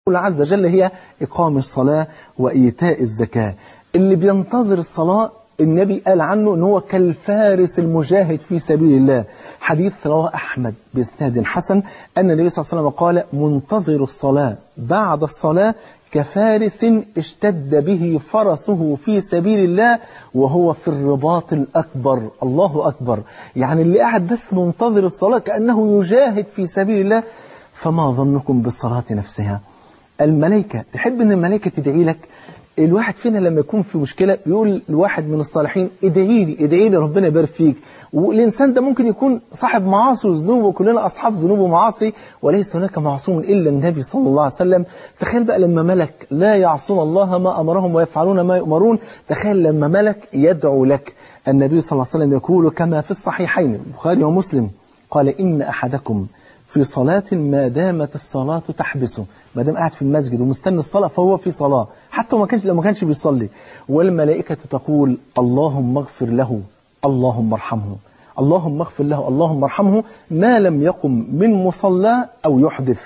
الله عز وجل هي إقام الصلاة وإيتاء الزكاة اللي بينتظر الصلاة النبي قال عنه ان هو كالفارس المجاهد في سبيل الله حديث رواه أحمد بإسناد حسن أن النبي صلى الله عليه وسلم قال منتظر الصلاة بعد الصلاة كفارس اشتد به فرسه في سبيل الله وهو في الرباط الأكبر الله أكبر يعني اللي قاعد بس منتظر الصلاة كأنه يجاهد في سبيل الله فما ظنكم بالصلاة نفسها الملائكة تحب أن الملائكة تدعي لك الواحد فينا لما يكون في مشكلة بيقول لواحد من الصالحين ادعي لي ادعي لي ربنا يبارك فيك والإنسان ده ممكن يكون صاحب معاصي وذنوب وكلنا أصحاب ذنوب ومعاصي وليس هناك معصوم إلا النبي صلى الله عليه وسلم تخيل بقى لما ملك لا يعصون الله ما أمرهم ويفعلون ما يؤمرون تخيل لما ملك يدعو لك النبي صلى الله عليه وسلم يقول كما في الصحيحين البخاري ومسلم قال إن أحدكم في صلاة ما دامت الصلاة تحبسه ما دام قاعد في المسجد ومستني الصلاة فهو في صلاة حتى ما كانش لو ما كانش بيصلي والملائكة تقول اللهم اغفر له اللهم ارحمه اللهم اغفر له اللهم ارحمه ما لم يقم من مصلى أو يحدث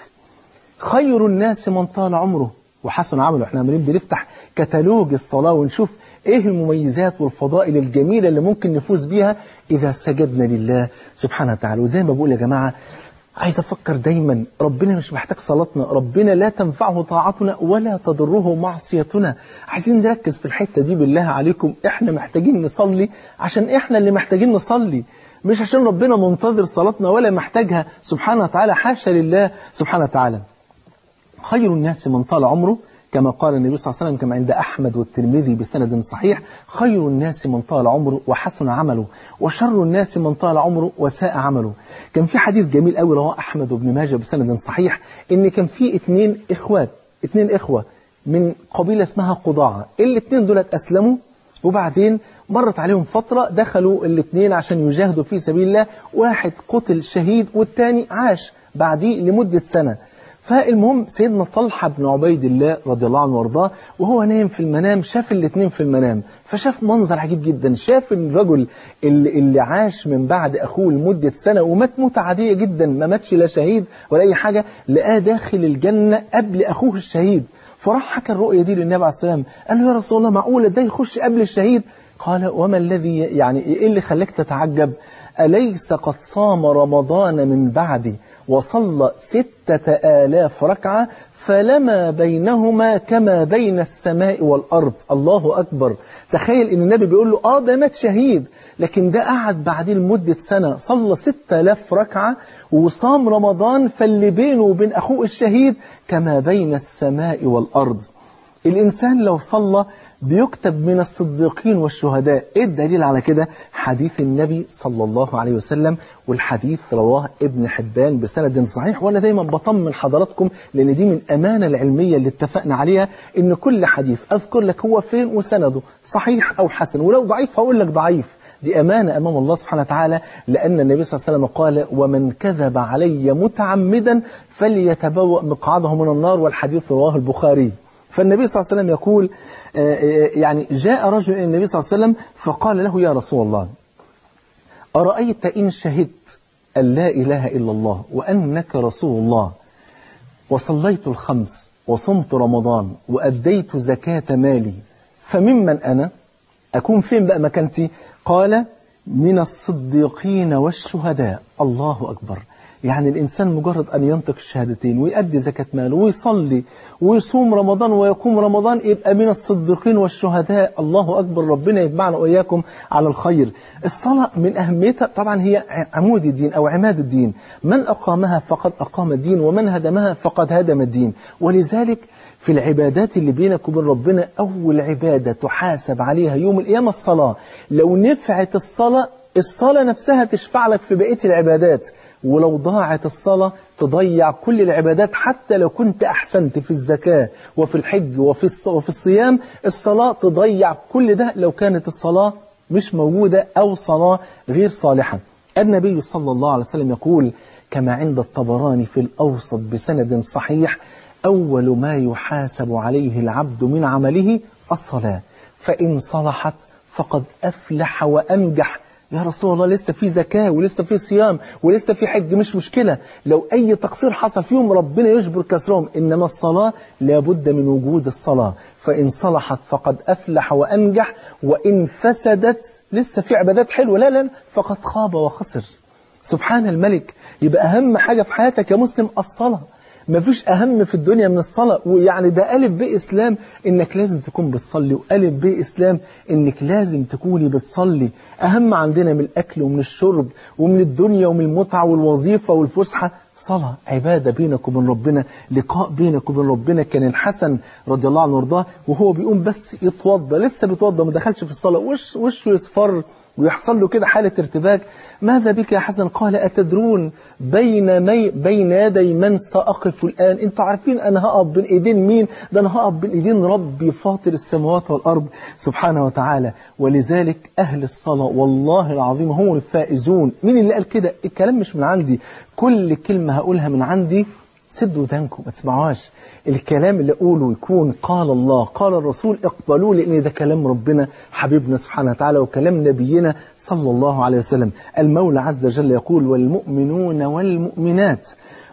خير الناس من طال عمره وحسن عمله احنا عمالين بنفتح كتالوج الصلاة ونشوف ايه المميزات والفضائل الجميلة اللي ممكن نفوز بيها إذا سجدنا لله سبحانه وتعالى وزي ما بقول يا جماعة عايز أفكر دايما ربنا مش محتاج صلاتنا ربنا لا تنفعه طاعتنا ولا تضره معصيتنا عايزين نركز في الحتة دي بالله عليكم احنا محتاجين نصلي عشان احنا اللي محتاجين نصلي مش عشان ربنا منتظر صلاتنا ولا محتاجها سبحانه وتعالى حاشا لله سبحانه وتعالى خير الناس من طال عمره كما قال النبي صلى الله عليه وسلم كما عند أحمد والترمذي بسند صحيح خير الناس من طال عمره وحسن عمله وشر الناس من طال عمره وساء عمله كان في حديث جميل قوي رواه أحمد بن ماجه بسند صحيح إن كان في اتنين إخوات اتنين إخوة من قبيلة اسمها قضاعة الاتنين دولت أسلموا وبعدين مرت عليهم فترة دخلوا الاثنين عشان يجاهدوا في سبيل الله واحد قتل شهيد والتاني عاش بعديه لمدة سنة فالمهم سيدنا طلحة بن عبيد الله رضي الله عنه وارضاه وهو نايم في المنام شاف الاثنين في المنام فشاف منظر عجيب جدا شاف الرجل اللي, اللي عاش من بعد أخوه لمدة سنة ومات موتة عادية جدا ما ماتش لا شهيد ولا أي حاجة لقاه داخل الجنة قبل أخوه الشهيد فراح حكى الرؤية دي للنبي عليه السلام قال له يا رسول الله معقولة ده يخش قبل الشهيد قال وما الذي يعني إيه اللي خلاك تتعجب أليس قد صام رمضان من بعدي وصلى ستة آلاف ركعة فلما بينهما كما بين السماء والأرض الله أكبر تخيل إن النبي بيقول له آه ده مات شهيد لكن ده قعد بعدين لمدة سنة صلى ستة آلاف ركعة وصام رمضان فاللي بينه وبين أخوه الشهيد كما بين السماء والأرض الإنسان لو صلى بيكتب من الصديقين والشهداء ايه الدليل على كده حديث النبي صلى الله عليه وسلم والحديث رواه ابن حبان بسند صحيح وانا دايما بطمن حضراتكم لان دي من امانه العلميه اللي اتفقنا عليها ان كل حديث اذكر لك هو فين وسنده صحيح او حسن ولو ضعيف هقول لك ضعيف دي أمانة أمام الله سبحانه وتعالى لأن النبي صلى الله عليه وسلم قال ومن كذب علي متعمدا فليتبوأ مقعده من النار والحديث رواه البخاري فالنبي صلى الله عليه وسلم يقول يعني جاء رجل إلى النبي صلى الله عليه وسلم فقال له يا رسول الله أرأيت إن شهدت أن لا إله إلا الله وأنك رسول الله وصليت الخمس وصمت رمضان وأديت زكاة مالي فممن أنا أكون فين بقى مكانتي قال من الصديقين والشهداء الله أكبر يعني الإنسان مجرد أن ينطق الشهادتين ويؤدي زكاة ماله ويصلي ويصوم رمضان ويقوم رمضان يبقى من الصديقين والشهداء الله أكبر ربنا يتبعنا وإياكم على الخير الصلاة من أهميتها طبعا هي عمود الدين أو عماد الدين من أقامها فقد أقام الدين ومن هدمها فقد هدم الدين ولذلك في العبادات اللي بينك وبين ربنا أول عبادة تحاسب عليها يوم القيامة الصلاة لو نفعت الصلاة الصلاة نفسها تشفع لك في بقية العبادات ولو ضاعت الصلاة تضيع كل العبادات حتى لو كنت أحسنت في الزكاة وفي الحج وفي وفي الصيام الصلاة تضيع كل ده لو كانت الصلاة مش موجودة أو صلاة غير صالحة النبي صلى الله عليه وسلم يقول كما عند الطبراني في الأوسط بسند صحيح أول ما يحاسب عليه العبد من عمله الصلاة فإن صلحت فقد أفلح وأنجح يا رسول الله لسه في زكاة ولسه في صيام ولسه في حج مش مشكلة لو أي تقصير حصل فيهم ربنا يجبر كسرهم إنما الصلاة لابد من وجود الصلاة فإن صلحت فقد أفلح وأنجح وإن فسدت لسه في عبادات حلوة لا لا فقد خاب وخسر سبحان الملك يبقى أهم حاجة في حياتك يا مسلم الصلاة مفيش أهم في الدنيا من الصلاة ويعني ده ألف بإسلام إنك لازم تكون بتصلي وألف بإسلام إنك لازم تكوني بتصلي أهم عندنا من الأكل ومن الشرب ومن الدنيا ومن المتعة والوظيفة والفسحة صلاة عبادة بينك وبين ربنا لقاء بينك وبين ربنا كان الحسن رضي الله عنه وارضاه وهو بيقوم بس يتوضى لسه بيتوضى ما دخلش في الصلاة وش وشه يصفر ويحصل له كده حالة ارتباك ماذا بك يا حسن قال أتدرون بين مي بين يدي من سأقف الآن انتوا عارفين أنا هقف بين إيدين مين ده أنا هقف بين إيدين ربي فاطر السماوات والأرض سبحانه وتعالى ولذلك أهل الصلاة والله العظيم هم الفائزون مين اللي قال كده الكلام مش من عندي كل كلمة هقولها من عندي سدوا ودانكم ما تسمعوهاش الكلام اللي أقوله يكون قال الله قال الرسول اقبلوه لأن ده كلام ربنا حبيبنا سبحانه وتعالى وكلام نبينا صلى الله عليه وسلم المولى عز وجل يقول والمؤمنون والمؤمنات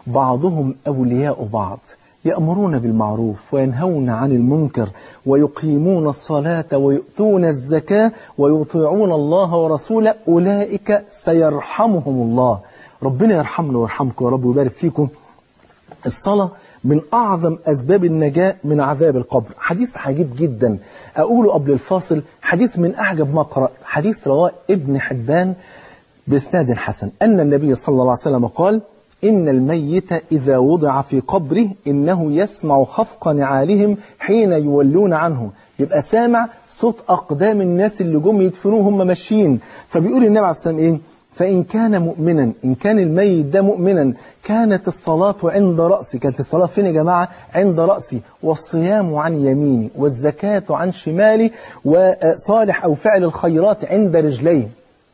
بعضهم أولياء بعض يأمرون بالمعروف وينهون عن المنكر ويقيمون الصلاة ويؤتون الزكاة ويطيعون الله ورسوله أولئك سيرحمهم الله ربنا يرحمنا ويرحمكم يا رب ويبارك فيكم الصلاة من أعظم أسباب النجاة من عذاب القبر حديث عجيب جدا أقوله قبل الفاصل حديث من أعجب ما قرأت حديث رواه ابن حبان بإسناد حسن أن النبي صلى الله عليه وسلم قال إن الميت إذا وضع في قبره إنه يسمع خفق نعالهم حين يولون عنه يبقى سامع صوت أقدام الناس اللي جم يدفنوه هم ماشيين فبيقول النبي عليه السلام إيه فإن كان مؤمنا إن كان الميت ده مؤمنا كانت الصلاة عند رأسي كانت الصلاة فين يا جماعة عند رأسي والصيام عن يميني والزكاة عن شمالي وصالح أو فعل الخيرات عند رجلي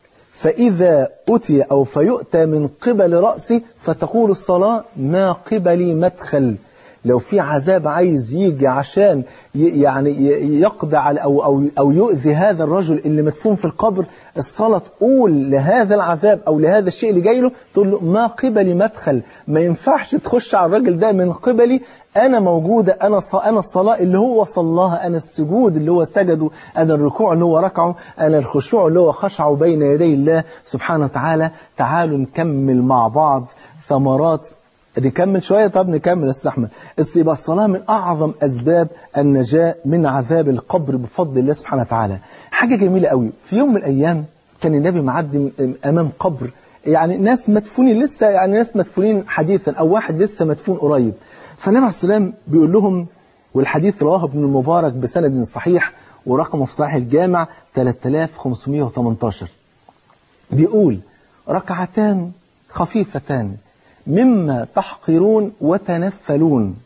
فإذا أتي أو فيؤتى من قبل رأسي فتقول الصلاة ما قبلي مدخل لو في عذاب عايز يجي عشان يعني يقضي على أو, أو, أو يؤذي هذا الرجل اللي مدفون في القبر الصلاة تقول لهذا العذاب أو لهذا الشيء اللي جاي له تقول له ما قبلي مدخل ما ينفعش تخش على الراجل ده من قبلي أنا موجودة أنا أنا الصلاة اللي هو صلاها أنا السجود اللي هو سجده أنا الركوع اللي هو ركعه أنا الخشوع اللي هو خشعه بين يدي الله سبحانه وتعالى تعالوا نكمل مع بعض ثمرات نكمل شوية طب نكمل استحمل يبقى الصلاة من أعظم أسباب النجاة من عذاب القبر بفضل الله سبحانه وتعالى حاجة جميلة قوي في يوم من الأيام كان النبي معدي أمام قبر يعني ناس مدفونين لسه يعني ناس مدفونين حديثا أو واحد لسه مدفون قريب فالنبي عليه السلام بيقول لهم والحديث رواه ابن المبارك بسند صحيح ورقمه في صحيح الجامع 3518 بيقول ركعتان خفيفتان مما تحقرون وتنفلون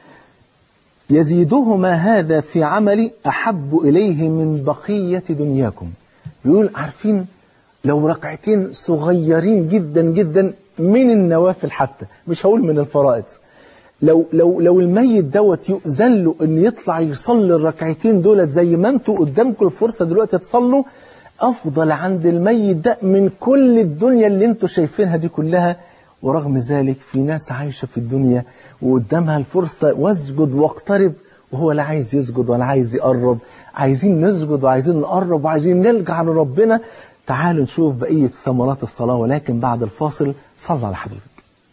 يزيدهما هذا في عملي أحب إليه من بقية دنياكم بيقول عارفين لو ركعتين صغيرين جدا جدا من النوافل حتى مش هقول من الفرائض لو لو لو الميت دوت يؤذن له ان يطلع يصلي الركعتين دولت زي ما انتوا قدامكم الفرصه دلوقتي تصلوا افضل عند الميت ده من كل الدنيا اللي انتوا شايفينها دي كلها ورغم ذلك في ناس عايشة في الدنيا وقدامها الفرصة واسجد واقترب وهو لا عايز يسجد ولا عايز يقرب عايزين نسجد وعايزين نقرب وعايزين نرجع لربنا تعالوا نشوف بقية ثمرات الصلاة ولكن بعد الفاصل صلى على حبيبك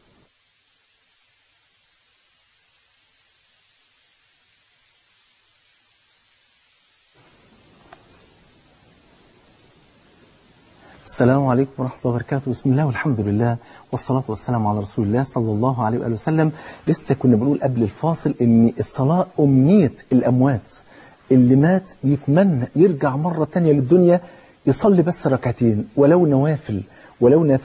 السلام عليكم ورحمة الله وبركاته بسم الله والحمد لله والصلاة والسلام على رسول الله صلى الله عليه وآله وسلم لسه كنا بنقول قبل الفاصل ان الصلاة أمنية الأموات اللي مات يتمنى يرجع مرة تانية للدنيا يصلي بس ركعتين ولو نوافل ولو نافلة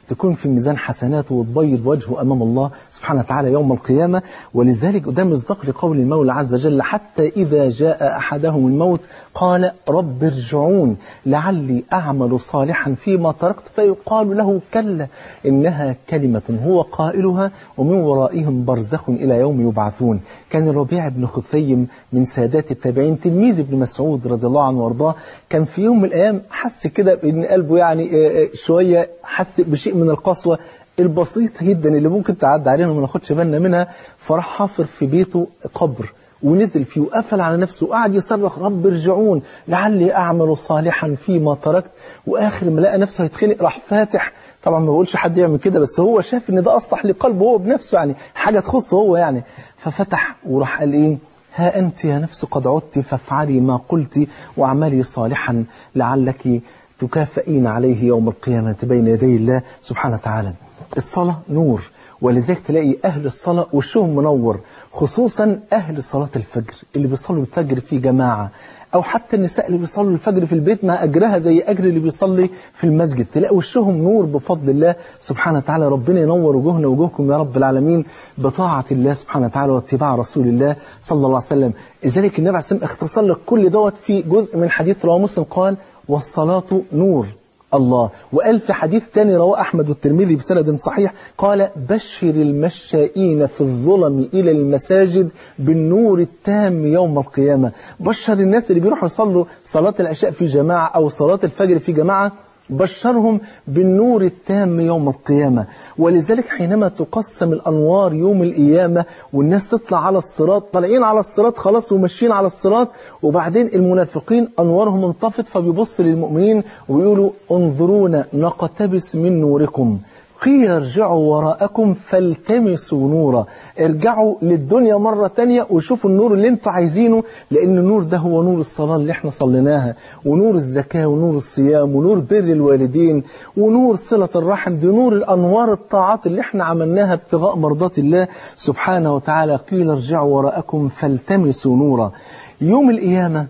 تكون في ميزان حسناته وتبيض وجهه أمام الله سبحانه وتعالى يوم القيامة ولذلك ده مصداق لقول المولى عز وجل حتى إذا جاء أحدهم الموت قال رب ارجعون لعلي أعمل صالحا فيما تركت فيقال له كلا إنها كلمة هو قائلها ومن ورائهم برزخ إلى يوم يبعثون كان الربيع بن خثيم من سادات التابعين تلميذ ابن مسعود رضي الله عنه وارضاه كان في يوم من الأيام حس كده بأن قلبه يعني شوية حس بشيء من القسوة البسيطة جدا اللي ممكن تعدي علينا وما ناخدش بالنا منها فراح حافر في بيته قبر ونزل فيه وقفل على نفسه وقعد يصرخ رب ارجعون لعلي أعمل صالحا فيما تركت وآخر ما لقى نفسه هيتخنق راح فاتح طبعا ما بقولش حد يعمل كده بس هو شاف ان ده أصلح لقلبه هو بنفسه يعني حاجة تخصه هو يعني ففتح وراح قال ايه ها أنت يا نفس قد عدت فافعلي ما قلت واعملي صالحا لعلك تكافئين عليه يوم القيامة بين يدي الله سبحانه وتعالى الصلاة نور ولذلك تلاقي أهل الصلاة وشهم منور خصوصا أهل صلاة الفجر اللي بيصلوا الفجر في جماعة أو حتى النساء اللي بيصلوا الفجر في البيت مع أجرها زي أجر اللي بيصلي في المسجد تلاقي وشهم نور بفضل الله سبحانه وتعالى ربنا ينور وجوهنا وجوهكم يا رب العالمين بطاعة الله سبحانه وتعالى واتباع رسول الله صلى الله عليه وسلم لذلك النبي عليه الصلاة والسلام اختصر لك كل دوت في جزء من حديث رواه مسلم قال والصلاة نور الله وقال في حديث ثاني رواه أحمد والترمذي بسند صحيح قال بشر المشائين في الظلم إلى المساجد بالنور التام يوم القيامة بشر الناس اللي بيروحوا يصلوا صلاة العشاء في جماعة أو صلاة الفجر في جماعة بشرهم بالنور التام يوم القيامة ولذلك حينما تقسم الأنوار يوم القيامة والناس تطلع على الصراط طالعين على الصراط خلاص وماشيين على الصراط وبعدين المنافقين أنوارهم انطفت فبيبصوا للمؤمنين ويقولوا انظرونا نقتبس من نوركم قيل ارجعوا وراءكم فالتمسوا نورا ارجعوا للدنيا مرة تانية وشوفوا النور اللي انتوا عايزينه لان النور ده هو نور الصلاة اللي احنا صليناها ونور الزكاة ونور الصيام ونور بر الوالدين ونور صلة الرحم دي نور الانوار الطاعات اللي احنا عملناها ابتغاء مرضات الله سبحانه وتعالى قيل ارجعوا وراءكم فالتمسوا نورا يوم القيامة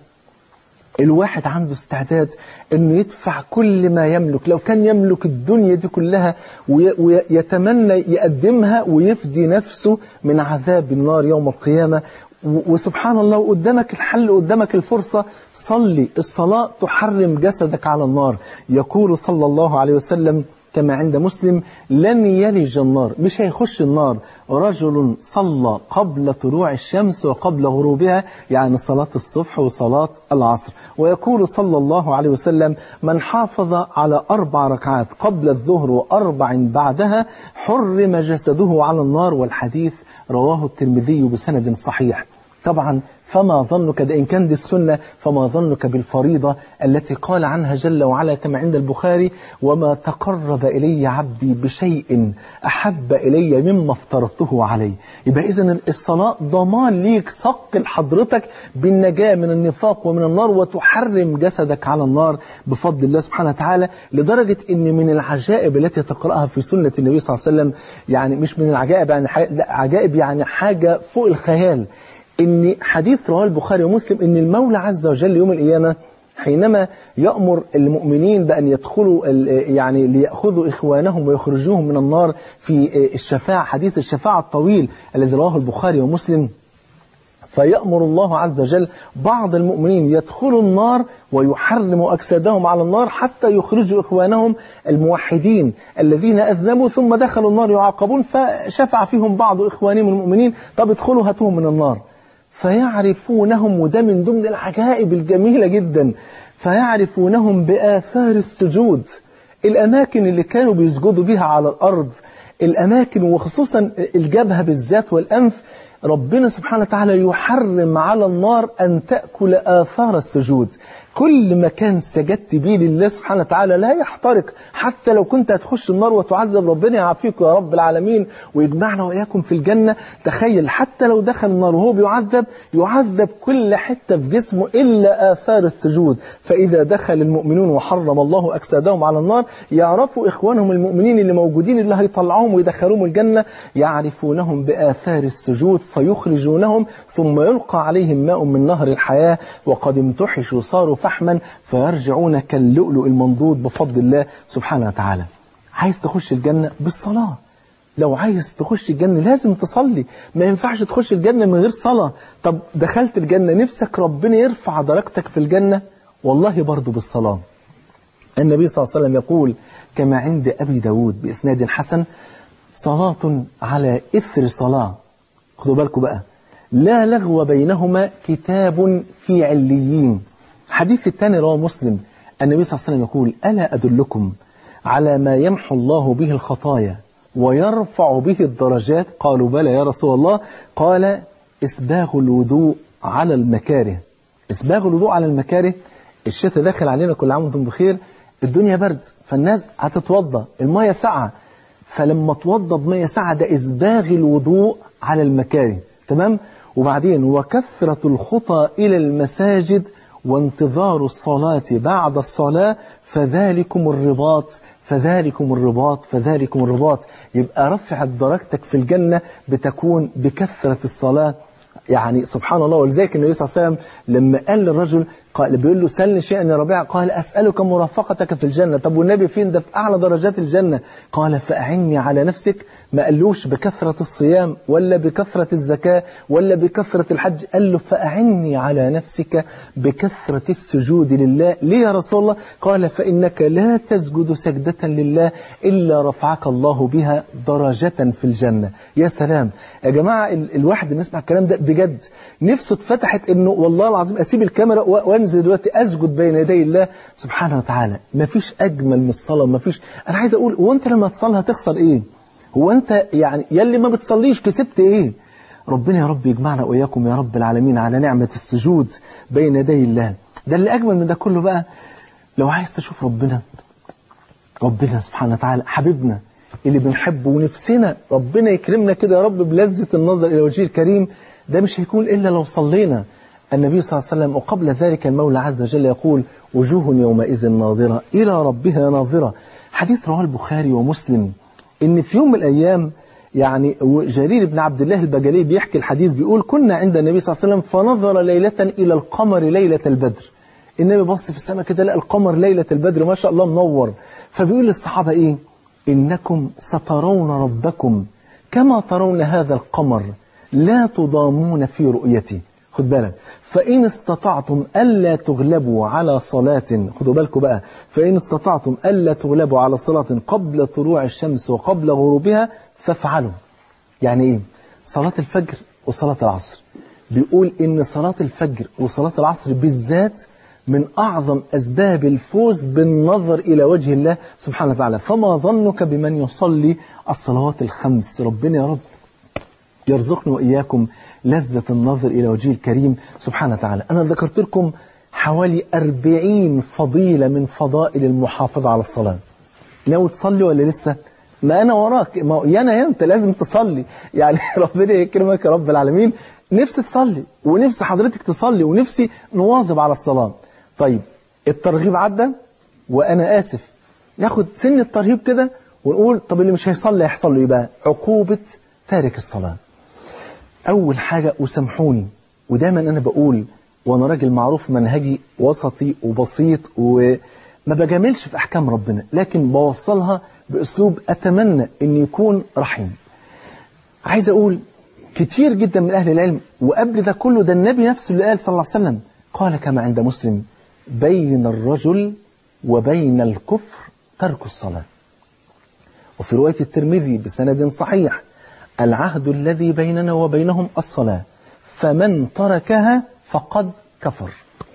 الواحد عنده استعداد انه يدفع كل ما يملك لو كان يملك الدنيا دي كلها ويتمنى يقدمها ويفدي نفسه من عذاب النار يوم القيامة وسبحان الله قدامك الحل قدامك الفرصة صلي الصلاة تحرم جسدك على النار يقول صلى الله عليه وسلم كما عند مسلم لن يلج النار مش هيخش النار رجل صلى قبل طلوع الشمس وقبل غروبها يعني صلاة الصبح وصلاة العصر ويقول صلى الله عليه وسلم من حافظ على أربع ركعات قبل الظهر وأربع بعدها حرم جسده على النار والحديث رواه الترمذي بسند صحيح طبعا فما ظنك ده إن كان دي السنة فما ظنك بالفريضة التي قال عنها جل وعلا كما عند البخاري وما تقرب إلي عبدي بشيء أحب إلي مما افترضته عليه يبقى إذا الصلاة ضمان ليك صق لحضرتك بالنجاة من النفاق ومن النار وتحرم جسدك على النار بفضل الله سبحانه وتعالى لدرجة إن من العجائب التي تقرأها في سنة النبي صلى الله عليه وسلم يعني مش من العجائب يعني عجائب يعني حاجة فوق الخيال ان حديث رواه البخاري ومسلم ان المولى عز وجل يوم القيامة حينما يأمر المؤمنين بأن يدخلوا يعني ليأخذوا إخوانهم ويخرجوهم من النار في الشفاعة حديث الشفاعة الطويل الذي رواه البخاري ومسلم فيأمر الله عز وجل بعض المؤمنين يدخلوا النار ويحرم أجسادهم على النار حتى يخرجوا إخوانهم الموحدين الذين أذنبوا ثم دخلوا النار يعاقبون فشفع فيهم بعض إخوانهم المؤمنين طب ادخلوا هاتوهم من النار فيعرفونهم وده من ضمن العجائب الجميلة جدا فيعرفونهم بآثار السجود الأماكن اللي كانوا بيسجدوا بها على الأرض الأماكن وخصوصا الجبهة بالذات والأنف ربنا سبحانه وتعالى يحرم على النار أن تأكل آثار السجود كل مكان سجدت بيه لله سبحانه وتعالى لا يحترق حتى لو كنت هتخش النار وتعذب ربنا يعافيك يا رب العالمين ويجمعنا وإياكم في الجنة تخيل حتى لو دخل النار وهو بيعذب يعذب كل حتة في جسمه إلا آثار السجود فإذا دخل المؤمنون وحرم الله أجسادهم على النار يعرفوا إخوانهم المؤمنين اللي موجودين اللي هيطلعوهم ويدخلوهم الجنة يعرفونهم بآثار السجود فيخرجونهم ثم يلقى عليهم ماء من نهر الحياة وقد امتحشوا صاروا فحما فيرجعون كاللؤلؤ المنضود بفضل الله سبحانه وتعالى عايز تخش الجنة بالصلاة لو عايز تخش الجنة لازم تصلي ما ينفعش تخش الجنة من غير صلاة طب دخلت الجنة نفسك ربنا يرفع درجتك في الجنة والله برضو بالصلاة النبي صلى الله عليه وسلم يقول كما عند أبي داود بإسناد حسن صلاة على إثر صلاة خدوا بالكم بقى لا لغو بينهما كتاب في عليين حديث الثاني رواه مسلم النبي صلى الله عليه وسلم يقول ألا أدلكم على ما يمحو الله به الخطايا ويرفع به الدرجات قالوا بلى يا رسول الله قال إسباغ الوضوء على المكاره إسباغ الوضوء على المكاره الشتاء داخل علينا كل عام وانتم بخير الدنيا برد فالناس هتتوضى المية ساعة فلما توضى بمية ساعة ده إسباغ الوضوء على المكاره تمام وبعدين وكثرة الخطى إلى المساجد وانتظار الصلاة بعد الصلاة فذلكم الرباط فذلكم الرباط فذلكم الرباط يبقى رفع درجتك في الجنة بتكون بكثرة الصلاة يعني سبحان الله ولذلك النبي صلى الله عليه وسلم لما قال للرجل قال بيقول له سلني شيئا يا ربيع قال أسألك مرافقتك في الجنة طب والنبي فين ده في أعلى درجات الجنة قال فأعني على نفسك ما قالوش بكثرة الصيام ولا بكثرة الزكاة ولا بكثرة الحج قال له فأعني على نفسك بكثرة السجود لله ليه يا رسول الله قال فإنك لا تسجد سجدة لله إلا رفعك الله بها درجة في الجنة يا سلام يا جماعة ال الواحد اللي يسمع الكلام ده بجد نفسه اتفتحت انه والله العظيم اسيب الكاميرا وانزل دلوقتي اسجد بين يدي الله سبحانه وتعالى مفيش اجمل من الصلاه مفيش انا عايز اقول هو انت لما تصلي هتخسر ايه هو انت يعني يلي ما بتصليش كسبت ايه ربنا يا رب يجمعنا واياكم يا رب العالمين على نعمه السجود بين يدي الله ده اللي اجمل من ده كله بقى لو عايز تشوف ربنا ربنا سبحانه وتعالى حبيبنا اللي بنحبه ونفسنا ربنا يكرمنا كده يا رب بلذة النظر إلى وجهه الكريم ده مش هيكون إلا لو صلينا النبي صلى الله عليه وسلم وقبل ذلك المولى عز وجل يقول وجوه يومئذ ناظرة إلى ربها ناظرة حديث رواه البخاري ومسلم إن في يوم من الأيام يعني جرير بن عبد الله البجلي بيحكي الحديث بيقول كنا عند النبي صلى الله عليه وسلم فنظر ليلة إلى القمر ليلة البدر النبي بص في السماء كده لقى القمر ليلة البدر ما شاء الله منور فبيقول للصحابة إيه إنكم سترون ربكم كما ترون هذا القمر لا تضامون في رؤيتي خد بالك فإن استطعتم ألا تغلبوا على صلاة خدوا بالكم بقى فإن استطعتم ألا تغلبوا على صلاة قبل طلوع الشمس وقبل غروبها فافعلوا يعني إيه صلاة الفجر وصلاة العصر بيقول إن صلاة الفجر وصلاة العصر بالذات من أعظم أسباب الفوز بالنظر إلى وجه الله سبحانه وتعالى فما ظنك بمن يصلي الصلوات الخمس ربنا يا رب يرزقنا وإياكم لذة النظر إلى وجهه الكريم سبحانه وتعالى أنا ذكرت لكم حوالي أربعين فضيلة من فضائل المحافظة على الصلاة ناوي تصلي ولا لسه ما أنا وراك ما يانا أنت لازم تصلي يعني ربنا يكرمك يا رب العالمين نفسي تصلي ونفسي حضرتك تصلي ونفسي نواظب على الصلاة طيب الترغيب عدى وأنا آسف ناخد سن الترهيب كده ونقول طب اللي مش هيصلي هيحصل له يبقى عقوبة تارك الصلاة أول حاجة وسامحوني ودايما أنا بقول وأنا راجل معروف منهجي وسطي وبسيط وما بجاملش في أحكام ربنا لكن بوصلها بأسلوب أتمنى أن يكون رحيم عايز أقول كتير جدا من أهل العلم وقبل ده كله ده النبي نفسه اللي قال صلى الله عليه وسلم قال كما عند مسلم بين الرجل وبين الكفر ترك الصلاة وفي رواية الترمذي بسند صحيح العهد الذي بيننا وبينهم الصلاة فمن تركها فقد كفر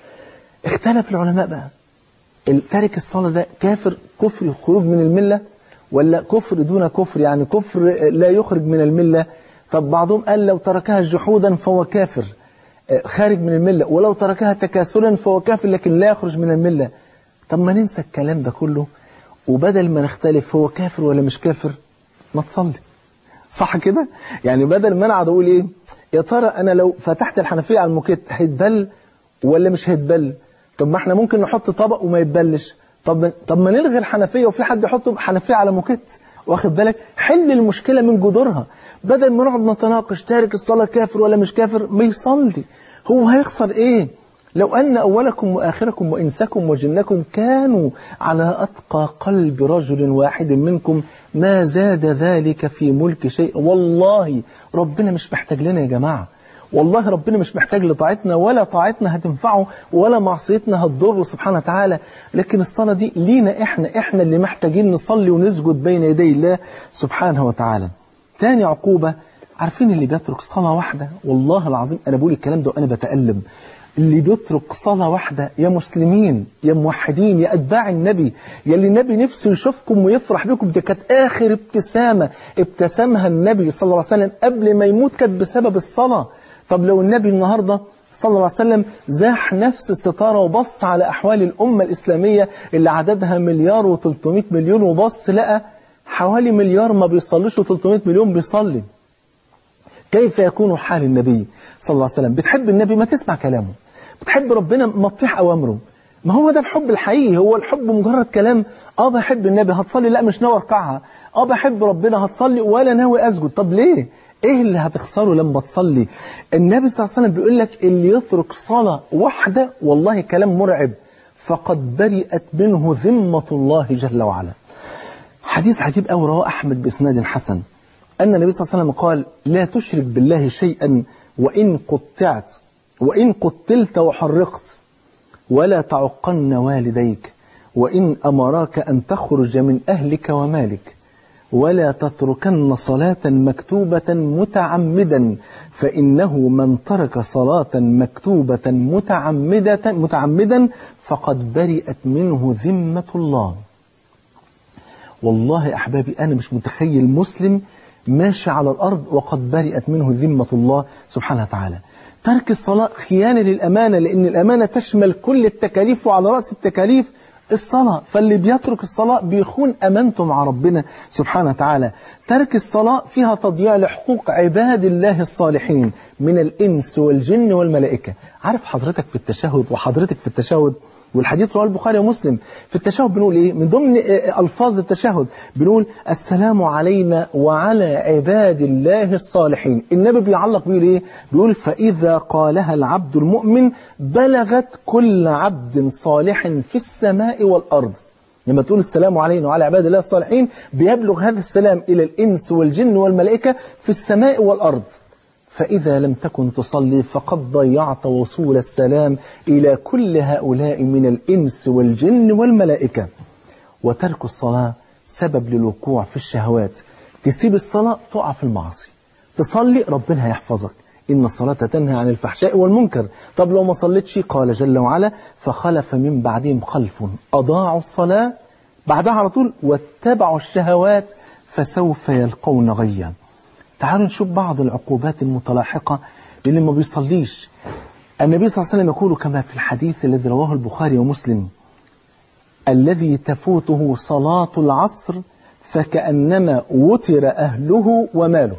اختلف العلماء بقى تارك الصلاة ده كافر كفر خروج من الملة ولا كفر دون كفر يعني كفر لا يخرج من الملة طب بعضهم قال لو تركها جحودا فهو كافر خارج من الملة ولو تركها تكاسلا فهو كافر لكن لا يخرج من الملة طب ما ننسى الكلام ده كله وبدل ما نختلف هو كافر ولا مش كافر ما تصلي صح كده يعني بدل ما انا اقعد اقول ايه يا ترى انا لو فتحت الحنفيه على الموكيت هيتبل ولا مش هيتبل طب ما احنا ممكن نحط طبق وما يتبلش طب طب ما نلغي الحنفيه وفي حد يحط حنفيه على موكيت واخد بالك حل المشكله من جذورها بدل ما نقعد نتناقش تارك الصلاه كافر ولا مش كافر ما يصلي هو هيخسر ايه لو أن أولكم وآخركم وإنسكم وجنكم كانوا على أتقى قلب رجل واحد منكم ما زاد ذلك في ملك شيء والله ربنا مش محتاج لنا يا جماعة والله ربنا مش محتاج لطاعتنا ولا طاعتنا هتنفعه ولا معصيتنا هتضره سبحانه وتعالى لكن الصلاة دي لينا احنا احنا اللي محتاجين نصلي ونسجد بين يدي الله سبحانه وتعالى تاني عقوبة عارفين اللي بيترك صلاة واحدة والله العظيم أنا بقول الكلام ده وأنا بتألم اللي بيترك صلاة واحدة يا مسلمين يا موحدين يا أتباع النبي يا اللي النبي نفسه يشوفكم ويفرح بكم دي كانت آخر ابتسامة ابتسمها النبي صلى الله عليه وسلم قبل ما يموت كانت بسبب الصلاة طب لو النبي النهاردة صلى الله عليه وسلم زاح نفس الستارة وبص على أحوال الأمة الإسلامية اللي عددها مليار و300 مليون وبص لقى حوالي مليار ما بيصليش و300 مليون بيصلي كيف يكون حال النبي صلى الله عليه وسلم بتحب النبي ما تسمع كلامه بتحب ربنا ما تطيع أوامره ما هو ده الحب الحقيقي هو الحب مجرد كلام اه بحب النبي هتصلي لا مش ناوي اركعها اه بحب ربنا هتصلي ولا ناوي اسجد طب ليه ايه اللي هتخسره لما تصلي النبي صلى الله عليه وسلم بيقول لك اللي يترك صلاة واحدة والله كلام مرعب فقد برئت منه ذمة الله جل وعلا حديث عجيب قوي رواه أحمد بإسناد حسن أن النبي صلى الله عليه وسلم قال لا تشرك بالله شيئا وإن قطعت وإن قتلت وحرقت ولا تعقن والديك وإن أمراك أن تخرج من أهلك ومالك ولا تتركن صلاة مكتوبة متعمدا فإنه من ترك صلاة مكتوبة متعمدة متعمدا فقد برئت منه ذمة الله والله يا أحبابي أنا مش متخيل مسلم ماشي على الأرض وقد برئت منه ذمة الله سبحانه وتعالى ترك الصلاة خيانة للأمانة لأن الأمانة تشمل كل التكاليف وعلى رأس التكاليف الصلاة فاللي بيترك الصلاة بيخون أمانته مع ربنا سبحانه وتعالى ترك الصلاة فيها تضييع لحقوق عباد الله الصالحين من الإنس والجن والملائكة عارف حضرتك في التشهد وحضرتك في التشهد والحديث رواه البخاري ومسلم في التشهد بنقول ايه من ضمن الفاظ التشهد بنقول السلام علينا وعلى عباد الله الصالحين النبي بيعلق بيقول ايه بيقول فاذا قالها العبد المؤمن بلغت كل عبد صالح في السماء والارض لما تقول السلام علينا وعلى عباد الله الصالحين بيبلغ هذا السلام الى الانس والجن والملائكه في السماء والارض فإذا لم تكن تصلي فقد ضيعت وصول السلام إلى كل هؤلاء من الإنس والجن والملائكة وترك الصلاة سبب للوقوع في الشهوات تسيب الصلاة تقع في المعاصي تصلي ربنا هيحفظك إن الصلاة تنهى عن الفحشاء والمنكر طب لو ما صليتش قال جل وعلا فخلف من بعدهم خلف أضاعوا الصلاة بعدها على طول واتبعوا الشهوات فسوف يلقون غيا تعالوا نشوف بعض العقوبات المتلاحقة للي ما بيصليش النبي صلى الله عليه وسلم يقول كما في الحديث الذي رواه البخاري ومسلم الذي تفوته صلاة العصر فكأنما وتر أهله وماله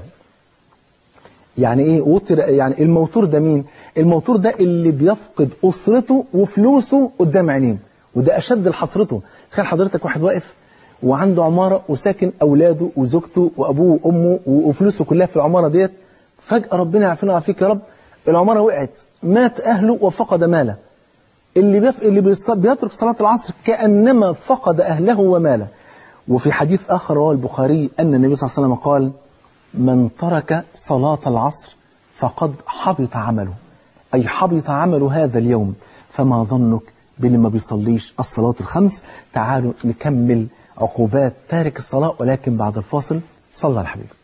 يعني ايه وتر يعني الموتور ده مين الموتور ده اللي بيفقد أسرته وفلوسه قدام عينيه وده أشد لحسرته تخيل حضرتك واحد واقف وعنده عمارة وساكن أولاده وزوجته وأبوه وأمه وفلوسه كلها في العمارة ديت فجأة ربنا يعافينا ويعافيك يا رب العمارة وقعت مات أهله وفقد ماله اللي بيف... اللي بيترك صلاة العصر كأنما فقد أهله وماله وفي حديث آخر رواه البخاري أن النبي صلى الله عليه وسلم قال من ترك صلاة العصر فقد حبط عمله أي حبط عمل هذا اليوم فما ظنك باللي ما بيصليش الصلاة الخمس تعالوا نكمل عقوبات تارك الصلاة ولكن بعد الفاصل صلى على حبيبك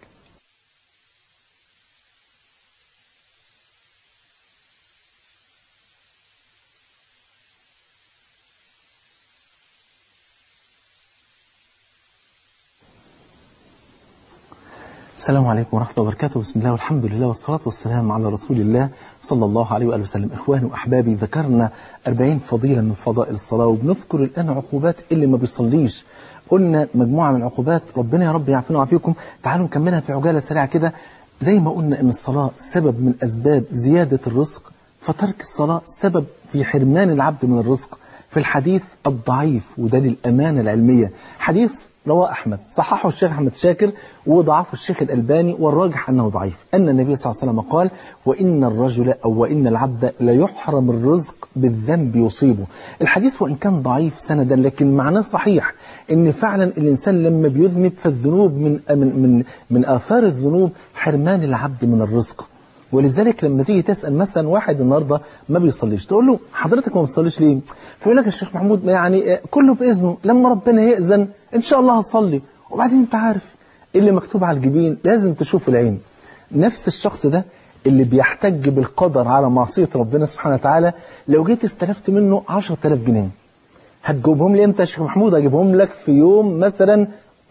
السلام عليكم ورحمة الله وبركاته بسم الله والحمد لله والصلاة والسلام على رسول الله صلى الله عليه وآله وسلم إخواني وأحبابي ذكرنا 40 فضيلة من فضائل الصلاة وبنذكر الآن عقوبات اللي ما بيصليش قلنا مجموعة من العقوبات ربنا يا رب يعافينا ويعافيكم تعالوا نكملها في عجالة سريعة كده زي ما قلنا أن الصلاة سبب من أسباب زيادة الرزق فترك الصلاة سبب في حرمان العبد من الرزق في الحديث الضعيف وده للأمانة العلمية حديث رواه أحمد صححه الشيخ أحمد شاكر وضعفه الشيخ الألباني والراجح أنه ضعيف أن النبي صلى الله عليه وسلم قال وإن الرجل أو وإن العبد ليحرم الرزق بالذنب يصيبه الحديث وإن كان ضعيف سندا لكن معناه صحيح إن فعلا الإنسان لما بيذنب فالذنوب من من من, من آثار الذنوب حرمان العبد من الرزق ولذلك لما تيجي تسأل مثلا واحد النهارده ما بيصليش تقول له حضرتك ما بتصليش ليه؟ فيقول لك الشيخ محمود يعني كله بإذنه لما ربنا يأذن إن شاء الله هصلي وبعدين أنت عارف اللي مكتوب على الجبين لازم تشوف العين نفس الشخص ده اللي بيحتج بالقدر على معصية ربنا سبحانه وتعالى لو جيت استلفت منه 10000 جنيه هتجيبهم لي امتى يا شيخ محمود هجيبهم لك في يوم مثلا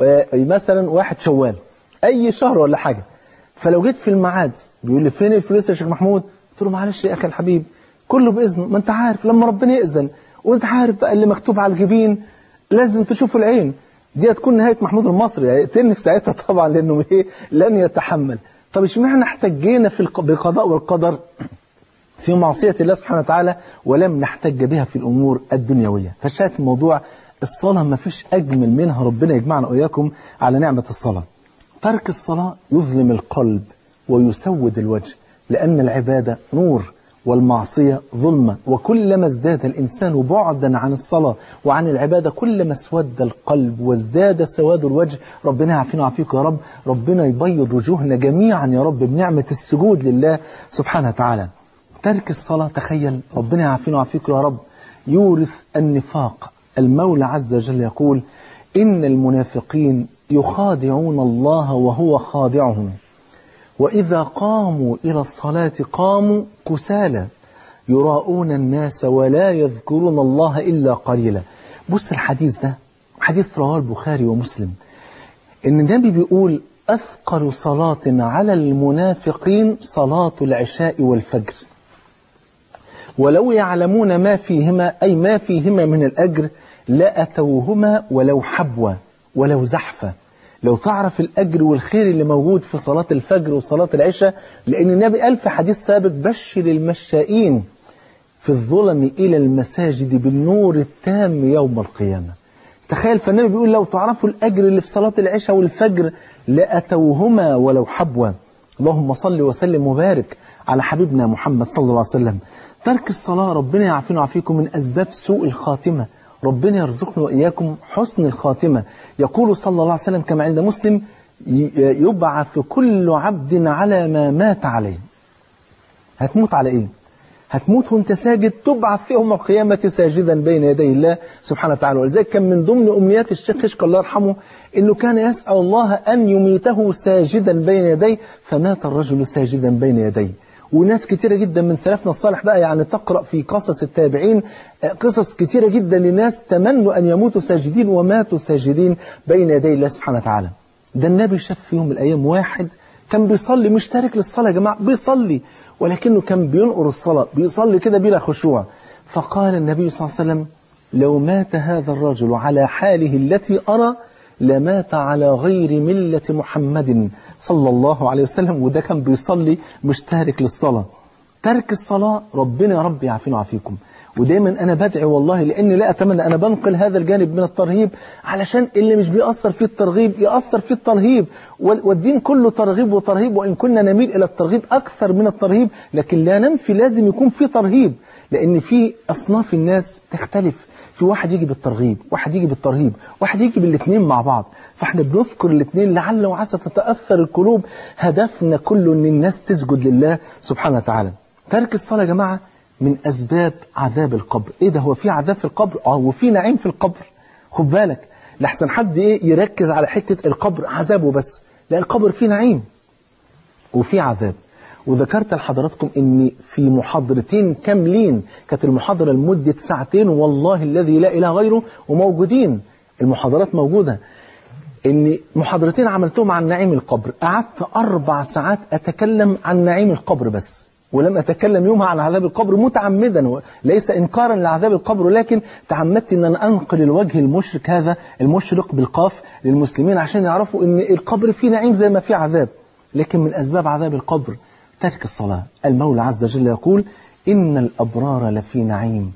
مثلا واحد شوال اي شهر ولا حاجه فلو جيت في الميعاد بيقول لي فين الفلوس يا شيخ محمود قلت له معلش يا اخي الحبيب كله باذنه ما انت عارف لما ربنا ياذن وانت عارف بقى اللي مكتوب على الجبين لازم تشوفوا العين دي هتكون نهايه محمود المصري هيقتلني في ساعتها طبعا لانه ايه لن يتحمل طب اشمعنى احتجينا في بالقضاء والقدر في معصية الله سبحانه وتعالى ولم نحتج بها في الأمور الدنيوية فشاهد الموضوع الصلاة ما فيش أجمل منها ربنا يجمعنا وإياكم على نعمة الصلاة ترك الصلاة يظلم القلب ويسود الوجه لأن العبادة نور والمعصية ظلمة وكلما ازداد الإنسان بعدا عن الصلاة وعن العبادة كلما اسود القلب وازداد سواد الوجه ربنا يعافينا ويعافيك يا رب ربنا يبيض وجوهنا جميعا يا رب بنعمة السجود لله سبحانه وتعالى ترك الصلاة تخيل ربنا يعافينا ويعافيك يا رب يورث النفاق المولى عز وجل يقول إن المنافقين يخادعون الله وهو خادعهم وإذا قاموا إلى الصلاة قاموا كسالى يراؤون الناس ولا يذكرون الله إلا قليلا بص الحديث ده حديث رواه البخاري ومسلم إن النبي بيقول أثقل صلاة على المنافقين صلاة العشاء والفجر ولو يعلمون ما فيهما أي ما فيهما من الأجر لأتوهما ولو حبوا ولو زحفة لو تعرف الأجر والخير اللي موجود في صلاة الفجر وصلاة العشاء لأن النبي قال في حديث سابق بشر المشائين في الظلم إلى المساجد بالنور التام يوم القيامة تخيل فالنبي بيقول لو تعرفوا الأجر اللي في صلاة العشاء والفجر لأتوهما ولو حبوا اللهم صل وسلم وبارك على حبيبنا محمد صلى الله عليه وسلم ترك الصلاة ربنا يعافينا ويعافيكم من أسباب سوء الخاتمة ربنا يرزقنا وإياكم حسن الخاتمة يقول صلى الله عليه وسلم كما عند مسلم يبعث كل عبد على ما مات عليه هتموت على إيه؟ هتموت وانت ساجد تبعث في يوم القيامة ساجدا بين يدي الله سبحانه وتعالى ولذلك كان من ضمن أمنيات الشيخ خشك الله يرحمه إنه كان يسأل الله أن يميته ساجدا بين يديه فمات الرجل ساجدا بين يديه وناس كتيرة جدا من سلفنا الصالح بقى يعني تقرأ في قصص التابعين قصص كتيرة جدا لناس تمنوا أن يموتوا ساجدين وماتوا ساجدين بين يدي الله سبحانه وتعالى ده النبي شاف في يوم من الأيام واحد كان بيصلي مش تارك للصلاة يا جماعة بيصلي ولكنه كان بينقر الصلاة بيصلي كده بلا خشوع فقال النبي صلى الله عليه وسلم لو مات هذا الرجل على حاله التي أرى لمات على غير ملة محمد صلى الله عليه وسلم وده كان بيصلي مش تارك للصلاة ترك الصلاة ربنا يا رب يعافينا ويعافيكم ودايما أنا بدعي والله لأني لا أتمنى أنا بنقل هذا الجانب من الترهيب علشان اللي مش بيأثر فيه الترغيب يأثر فيه الترهيب والدين كله ترغيب وترهيب وإن كنا نميل إلى الترغيب أكثر من الترهيب لكن لا ننفي لازم يكون في ترهيب لأن في أصناف الناس تختلف في واحد يجي بالترغيب واحد يجي بالترهيب واحد يجي بالاثنين مع بعض فاحنا بنذكر الاثنين لعل وعسى تتأثر القلوب هدفنا كله ان الناس تسجد لله سبحانه وتعالى ترك الصلاة يا جماعة من أسباب عذاب القبر إيه ده هو في عذاب في القبر اه وفي نعيم في القبر خد بالك لحسن حد إيه يركز على حتة القبر عذابه بس لا القبر فيه نعيم وفي عذاب وذكرت لحضراتكم ان في محاضرتين كاملين كانت المحاضرة لمدة ساعتين والله الذي لا إله غيره وموجودين المحاضرات موجودة ان محاضرتين عملتهم عن نعيم القبر قعدت أربع ساعات أتكلم عن نعيم القبر بس ولم أتكلم يومها عن عذاب القبر متعمدا ليس إنكارا لعذاب القبر ولكن تعمدت أن أنا أنقل الوجه المشرك هذا المشرق بالقاف للمسلمين عشان يعرفوا أن القبر فيه نعيم زي ما فيه عذاب لكن من أسباب عذاب القبر ترك الصلاة المولى عز وجل يقول إن الأبرار لفي نعيم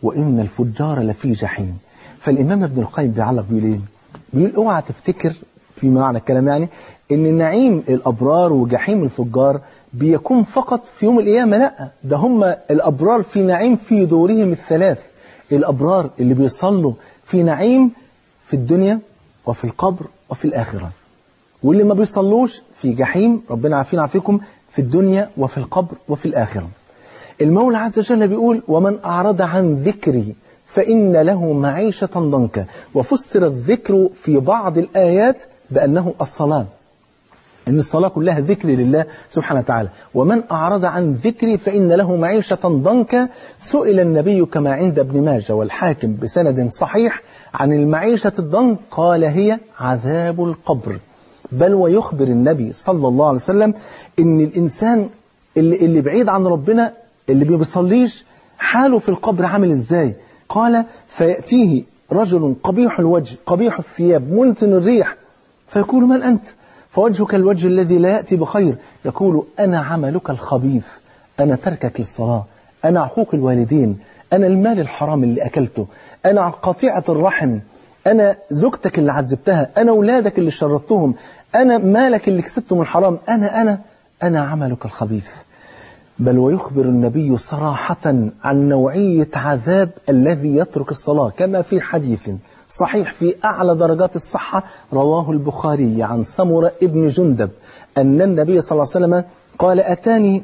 وإن الفجار لفي جحيم فالإمام ابن القيم بيعلق بيقول إيه؟ بيقول اوعى تفتكر في معنى الكلام يعني ان نعيم الابرار وجحيم الفجار بيكون فقط في يوم القيامه لا ده هم الابرار في نعيم في دورهم الثلاث الابرار اللي بيصلوا في نعيم في الدنيا وفي القبر وفي الاخره واللي ما بيصلوش في جحيم ربنا عافينا عافيكم في الدنيا وفي القبر وفي الاخره المولى عز وجل بيقول ومن اعرض عن ذكري فإن له معيشة ضنكا وفسر الذكر في بعض الآيات بأنه الصلاة إن الصلاة كلها ذكر لله سبحانه وتعالى ومن أعرض عن ذكري فإن له معيشة ضنكا سئل النبي كما عند ابن ماجه والحاكم بسند صحيح عن المعيشة الضنك قال هي عذاب القبر بل ويخبر النبي صلى الله عليه وسلم إن الإنسان اللي, اللي بعيد عن ربنا اللي ما بيصليش حاله في القبر عامل إزاي قال فيأتيه رجل قبيح الوجه قبيح الثياب منتن الريح فيقول من أنت فوجهك الوجه الذي لا يأتي بخير يقول أنا عملك الخبيث أنا تركك للصلاة أنا عقوق الوالدين أنا المال الحرام اللي أكلته أنا قطيعة الرحم أنا زوجتك اللي عذبتها أنا أولادك اللي شردتهم أنا مالك اللي كسبته من الحرام أنا أنا أنا عملك الخبيث بل ويخبر النبي صراحة عن نوعية عذاب الذي يترك الصلاة كما في حديث صحيح في أعلى درجات الصحة رواه البخاري عن سمرة ابن جندب أن النبي صلى الله عليه وسلم قال أتاني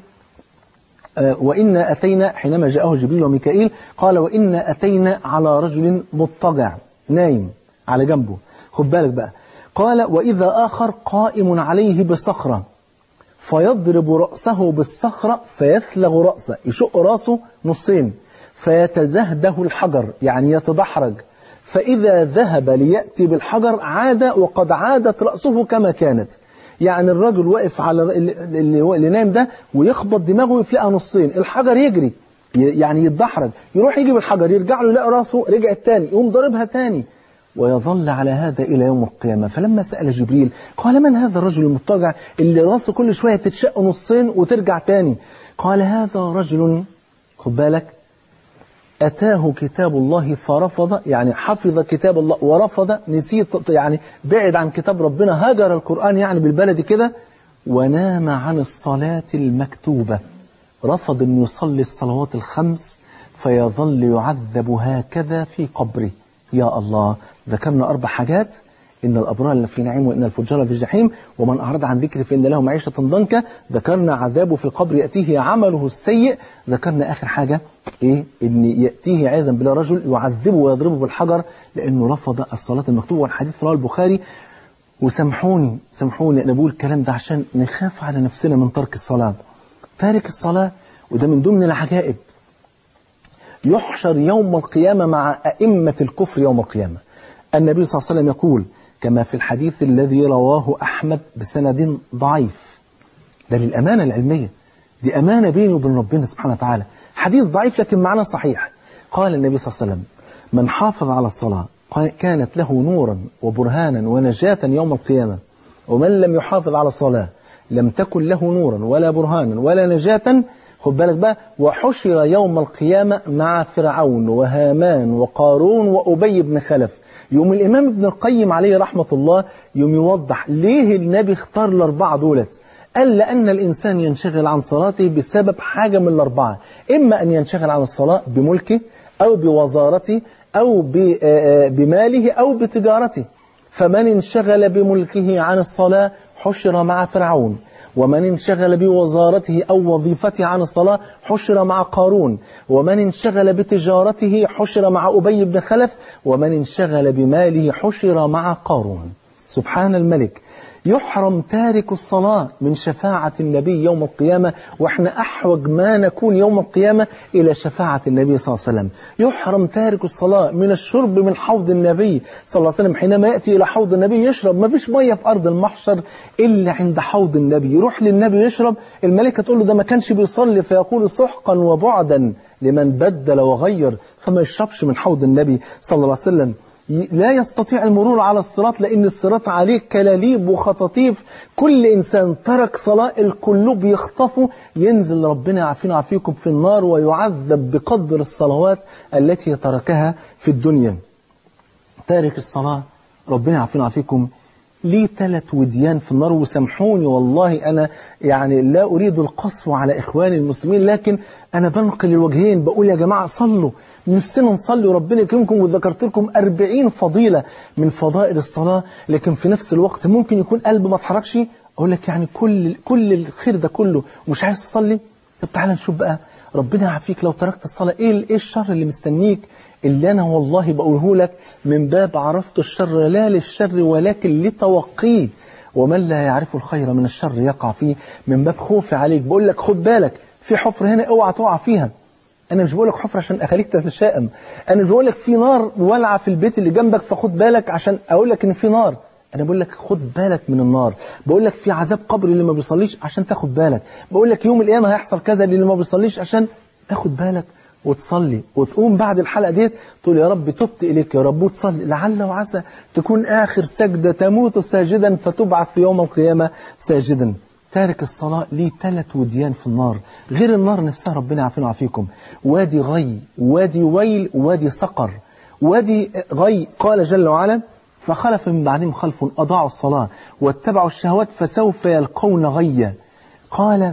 وإنا أتينا حينما جاءه جبريل وميكائيل قال وإنا أتينا على رجل مضطجع نايم على جنبه خد بالك بقى قال وإذا آخر قائم عليه بصخرة فيضرب رأسه بالصخرة فيثلغ رأسه يشق رأسه نصين فيتدهده الحجر يعني يتدحرج فإذا ذهب ليأتي بالحجر عاد وقد عادت رأسه كما كانت يعني الرجل واقف على اللي, اللي نايم ده ويخبط دماغه يفلقها نصين الحجر يجري يعني يتدحرج يروح يجيب الحجر يرجع له يلاقي راسه رجعت تاني يقوم ضاربها تاني ويظل على هذا إلى يوم القيامة فلما سأل جبريل قال من هذا الرجل المضطجع اللي راسه كل شوية تتشق نصين وترجع تاني قال هذا رجل خد بالك أتاه كتاب الله فرفض يعني حفظ كتاب الله ورفض نسيت يعني بعد عن كتاب ربنا هجر القرآن يعني بالبلد كده ونام عن الصلاة المكتوبة رفض أن يصلي الصلوات الخمس فيظل يعذب هكذا في قبره يا الله ذكرنا أربع حاجات إن الأبرار في نعيم وإن الفجار في الجحيم ومن أعرض عن ذكري فإن له معيشة ضنكا ذكرنا عذابه في القبر يأتيه عمله السيء ذكرنا آخر حاجة إيه إن يأتيه عياذا بالله رجل يعذبه ويضربه بالحجر لأنه رفض الصلاة المكتوبة والحديث رواه البخاري وسامحوني سامحوني أنا بقول الكلام ده عشان نخاف على نفسنا من ترك الصلاة تارك الصلاة وده من ضمن العجائب يحشر يوم القيامة مع أئمة الكفر يوم القيامة النبي صلى الله عليه وسلم يقول كما في الحديث الذي رواه أحمد بسند ضعيف ده للأمانة العلمية دي أمانة بيني وبين ربنا سبحانه وتعالى حديث ضعيف لكن معنى صحيح قال النبي صلى الله عليه وسلم من حافظ على الصلاة كانت له نورا وبرهانا ونجاة يوم القيامة ومن لم يحافظ على الصلاة لم تكن له نورا ولا برهانا ولا نجاة خد بالك بقى وحشر يوم القيامة مع فرعون وهامان وقارون وأبي بن خلف يوم الإمام ابن القيم عليه رحمة الله يوم يوضح ليه النبي اختار الأربعة دولت قال لأن الإنسان ينشغل عن صلاته بسبب حاجة من الأربعة إما أن ينشغل عن الصلاة بملكه أو بوزارته أو بماله أو بتجارته فمن انشغل بملكه عن الصلاة حشر مع فرعون ومن انشغل بوزارته أو وظيفته عن الصلاة حشر مع قارون ومن انشغل بتجارته حشر مع أبي بن خلف ومن انشغل بماله حشر مع قارون سبحان الملك يحرم تارك الصلاة من شفاعة النبي يوم القيامة وإحنا أحوج ما نكون يوم القيامة إلى شفاعة النبي صلى الله عليه وسلم يحرم تارك الصلاة من الشرب من حوض النبي صلى الله عليه وسلم حينما يأتي إلى حوض النبي يشرب ما فيش مية في أرض المحشر إلا عند حوض النبي يروح للنبي يشرب الملكة تقول له ده ما كانش بيصلي فيقول سحقا وبعدا لمن بدل وغير فما يشربش من حوض النبي صلى الله عليه وسلم لا يستطيع المرور على الصراط لأن الصراط عليه كلاليب وخطاطيف كل إنسان ترك صلاة الكل بيخطفه ينزل ربنا يعافينا ويعافيكم في النار ويعذب بقدر الصلوات التي تركها في الدنيا تارك الصلاة ربنا يعافينا ويعافيكم ليه ثلاث وديان في النار وسامحوني والله أنا يعني لا أريد القسو على إخواني المسلمين لكن أنا بنقل الوجهين بقول يا جماعة صلوا نفسنا نصلي وربنا يكرمكم وذكرت لكم 40 فضيلة من فضائل الصلاة لكن في نفس الوقت ممكن يكون قلب ما اتحركش أقول لك يعني كل كل الخير ده كله ومش عايز تصلي طب تعالى نشوف بقى ربنا يعافيك لو تركت الصلاة إيه إيه الشر اللي مستنيك اللي أنا والله بقوله لك من باب عرفت الشر لا للشر ولكن لتوقيه ومن لا يعرف الخير من الشر يقع فيه من باب خوفي عليك بقول لك خد بالك في حفر هنا اوعى تقع فيها انا مش بقول لك حفر عشان اخليك تتشائم انا مش بقول لك في نار ولعه في البيت اللي جنبك فخد بالك عشان اقول لك ان في نار انا بقول لك خد بالك من النار بقول لك في عذاب قبر اللي ما بيصليش عشان تاخد بالك بقول لك يوم القيامه هيحصل كذا اللي ما بيصليش عشان تاخد بالك وتصلي وتقوم بعد الحلقة ديت تقول يا رب تبت إليك يا رب وتصلي لعل وعسى تكون آخر سجدة تموت ساجدا فتبعث في يوم القيامة ساجدا تارك الصلاة ليه ثلاث وديان في النار غير النار نفسها ربنا يعافينا ويعافيكم وادي غي وادي ويل وادي سقر وادي غي قال جل وعلا فخلف من بعدهم خلف أضاعوا الصلاة واتبعوا الشهوات فسوف يلقون غيا قال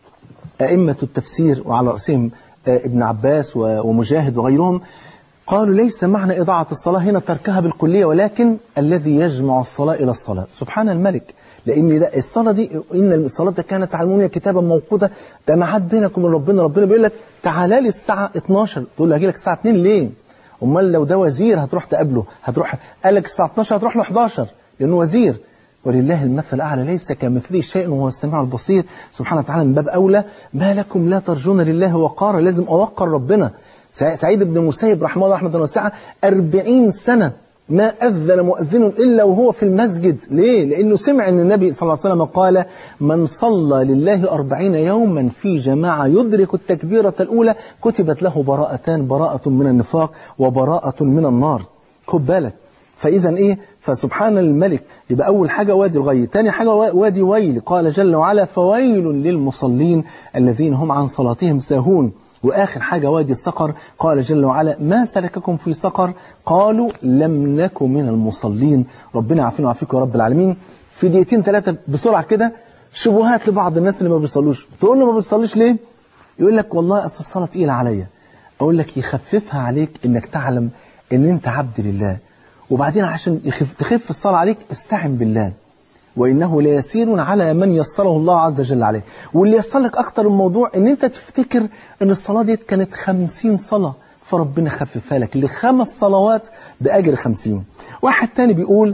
أئمة التفسير وعلى رأسهم ابن عباس ومجاهد وغيرهم قالوا ليس معنى إضاعة الصلاة هنا تركها بالكلية ولكن الذي يجمع الصلاة إلى الصلاة سبحان الملك لأن ده الصلاة دي إن الصلاة كانت على المؤمنين كتابا موقوتا ده معاد بينكم وبين ربنا ربنا بيقول لك تعالى لي الساعة 12 تقول له هاجي لك الساعة 2 ليه؟ أمال لو ده وزير هتروح تقابله هتروح قال لك الساعة 12 هتروح له 11 لأنه وزير ولله المثل الأعلى ليس كمثله شيء وهو السميع البصير سبحانه وتعالى من باب أولى ما لكم لا ترجون لله وقارا لازم أوقر ربنا سعيد بن المسيب رحمه الله رحمة واسعة أربعين سنة ما أذن مؤذن إلا وهو في المسجد ليه؟ لأنه سمع أن النبي صلى الله عليه وسلم قال من صلى لله أربعين يوما في جماعة يدرك التكبيرة الأولى كتبت له براءتان براءة من النفاق وبراءة من النار خد بالك فإذا إيه فسبحان الملك يبقى أول حاجة وادي الغي تاني حاجة وادي ويل قال جل وعلا فويل للمصلين الذين هم عن صلاتهم ساهون وآخر حاجة وادي السقر قال جل وعلا ما سلككم في سقر قالوا لم نكن من المصلين ربنا عافينا وعافيكم يا رب العالمين في دقيقتين ثلاثة بسرعة كده شبهات لبعض الناس اللي ما بيصلوش تقول له ما بيصليش ليه يقول لك والله أصل الصلاة تقيلة عليا أقول لك يخففها عليك إنك تعلم إن أنت عبد لله وبعدين عشان يخف تخف الصلاة عليك استعن بالله وإنه ليسير على من يسره الله عز وجل عليه واللي يسر لك أكتر الموضوع إن أنت تفتكر إن الصلاة دي كانت خمسين صلاة فربنا خففها لك لخمس صلوات بأجر خمسين واحد تاني بيقول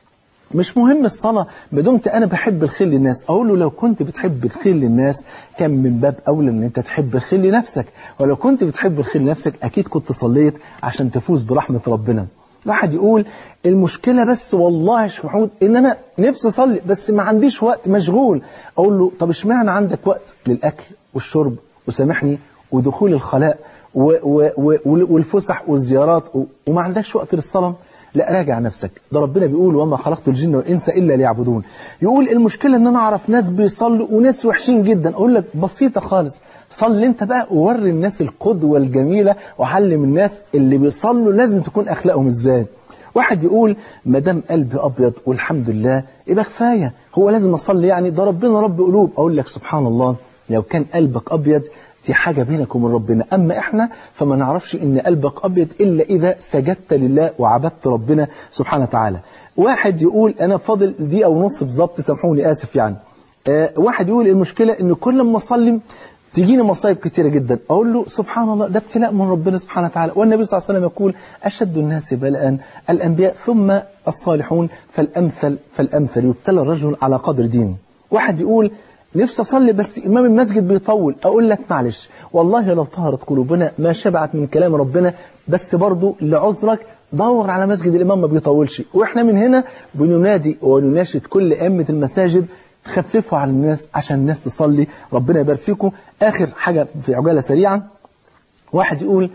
مش مهم الصلاة ما دمت أنا بحب الخير للناس أقول له لو كنت بتحب الخير للناس كان من باب أولى أن أنت تحب الخير لنفسك ولو كنت بتحب الخير لنفسك أكيد كنت صليت عشان تفوز برحمة ربنا واحد يقول المشكلة بس والله يا شيخ محمود ان انا نفسي اصلي بس ما عنديش وقت مشغول اقول له طب اشمعنى عندك وقت للاكل والشرب وسامحني ودخول الخلاء و و و والفسح والزيارات وما عندكش وقت للصلاة لا راجع نفسك ده ربنا بيقول وما خلقت الجن والانس الا ليعبدون يقول المشكله ان انا اعرف ناس بيصلوا وناس وحشين جدا اقول لك بسيطه خالص صلي انت بقى ووري الناس القدوه الجميله وعلم الناس اللي بيصلوا لازم تكون اخلاقهم ازاي واحد يقول ما دام قلبي ابيض والحمد لله يبقى كفايه هو لازم اصلي يعني ده ربنا رب قلوب اقول لك سبحان الله لو كان قلبك ابيض دي حاجة بينك وبين ربنا أما إحنا فما نعرفش إن قلبك أبيض إلا إذا سجدت لله وعبدت ربنا سبحانه وتعالى واحد يقول أنا فاضل دقيقة ونص بالظبط سامحوني آسف يعني آه واحد يقول المشكلة إن كل ما أصلي تجيني مصايب كتيرة جدا أقول له سبحان الله ده ابتلاء من ربنا سبحانه وتعالى والنبي صلى الله عليه وسلم يقول أشد الناس بلاء الأنبياء ثم الصالحون فالأمثل فالأمثل يبتلى الرجل على قدر دينه واحد يقول نفسي أصلي بس إمام المسجد بيطول أقول لك معلش والله لو طهرت قلوبنا ما شبعت من كلام ربنا بس برضو لعذرك دور على مسجد الإمام ما بيطولش وإحنا من هنا بننادي ونناشد كل أئمة المساجد خففوا على الناس عشان الناس تصلي ربنا يبارك فيكم آخر حاجة في عجالة سريعة واحد يقول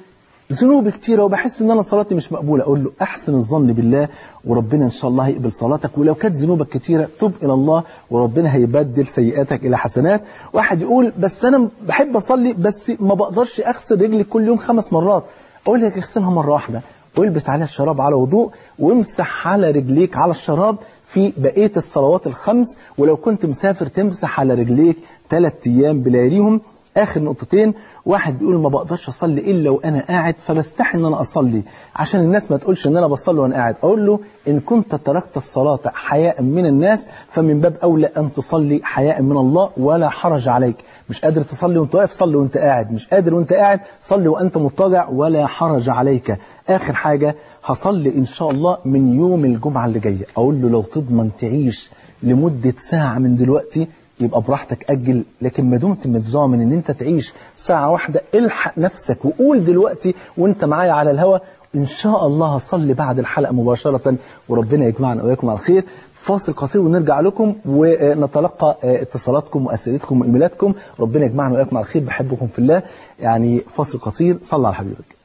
ذنوبي كتيرة وبحس ان انا صلاتي مش مقبولة اقول له احسن الظن بالله وربنا ان شاء الله هيقبل صلاتك ولو كانت ذنوبك كتيرة تب الى الله وربنا هيبدل سيئاتك الى حسنات واحد يقول بس انا بحب اصلي بس ما بقدرش اغسل رجلي كل يوم خمس مرات اقول لك اغسلها مرة واحدة والبس عليها الشراب على وضوء وامسح على رجليك على الشراب في بقية الصلوات الخمس ولو كنت مسافر تمسح على رجليك ثلاث أيام بلياليهم آخر نقطتين واحد بيقول ما بقدرش أصلي إلا وأنا قاعد فبستحي إن أنا أصلي عشان الناس ما تقولش إن أنا بصلي وأنا قاعد أقول له إن كنت تركت الصلاة حياء من الناس فمن باب أولى أن تصلي حياء من الله ولا حرج عليك مش قادر تصلي وانت واقف صلي وانت قاعد مش قادر وانت قاعد صلي وانت مضطجع ولا حرج عليك آخر حاجة هصلي إن شاء الله من يوم الجمعة اللي جاية أقول له لو تضمن تعيش لمدة ساعة من دلوقتي يبقى براحتك أجل لكن ما دمت متضامن إن أنت تعيش ساعة واحدة الحق نفسك وقول دلوقتي وأنت معايا على الهوا إن شاء الله هصلي بعد الحلقة مباشرة وربنا يجمعنا وإياكم على خير فاصل قصير ونرجع لكم ونتلقى اتصالاتكم وأسئلتكم وإيميلاتكم ربنا يجمعنا وإياكم على خير بحبكم في الله يعني فاصل قصير صلى على حبيبك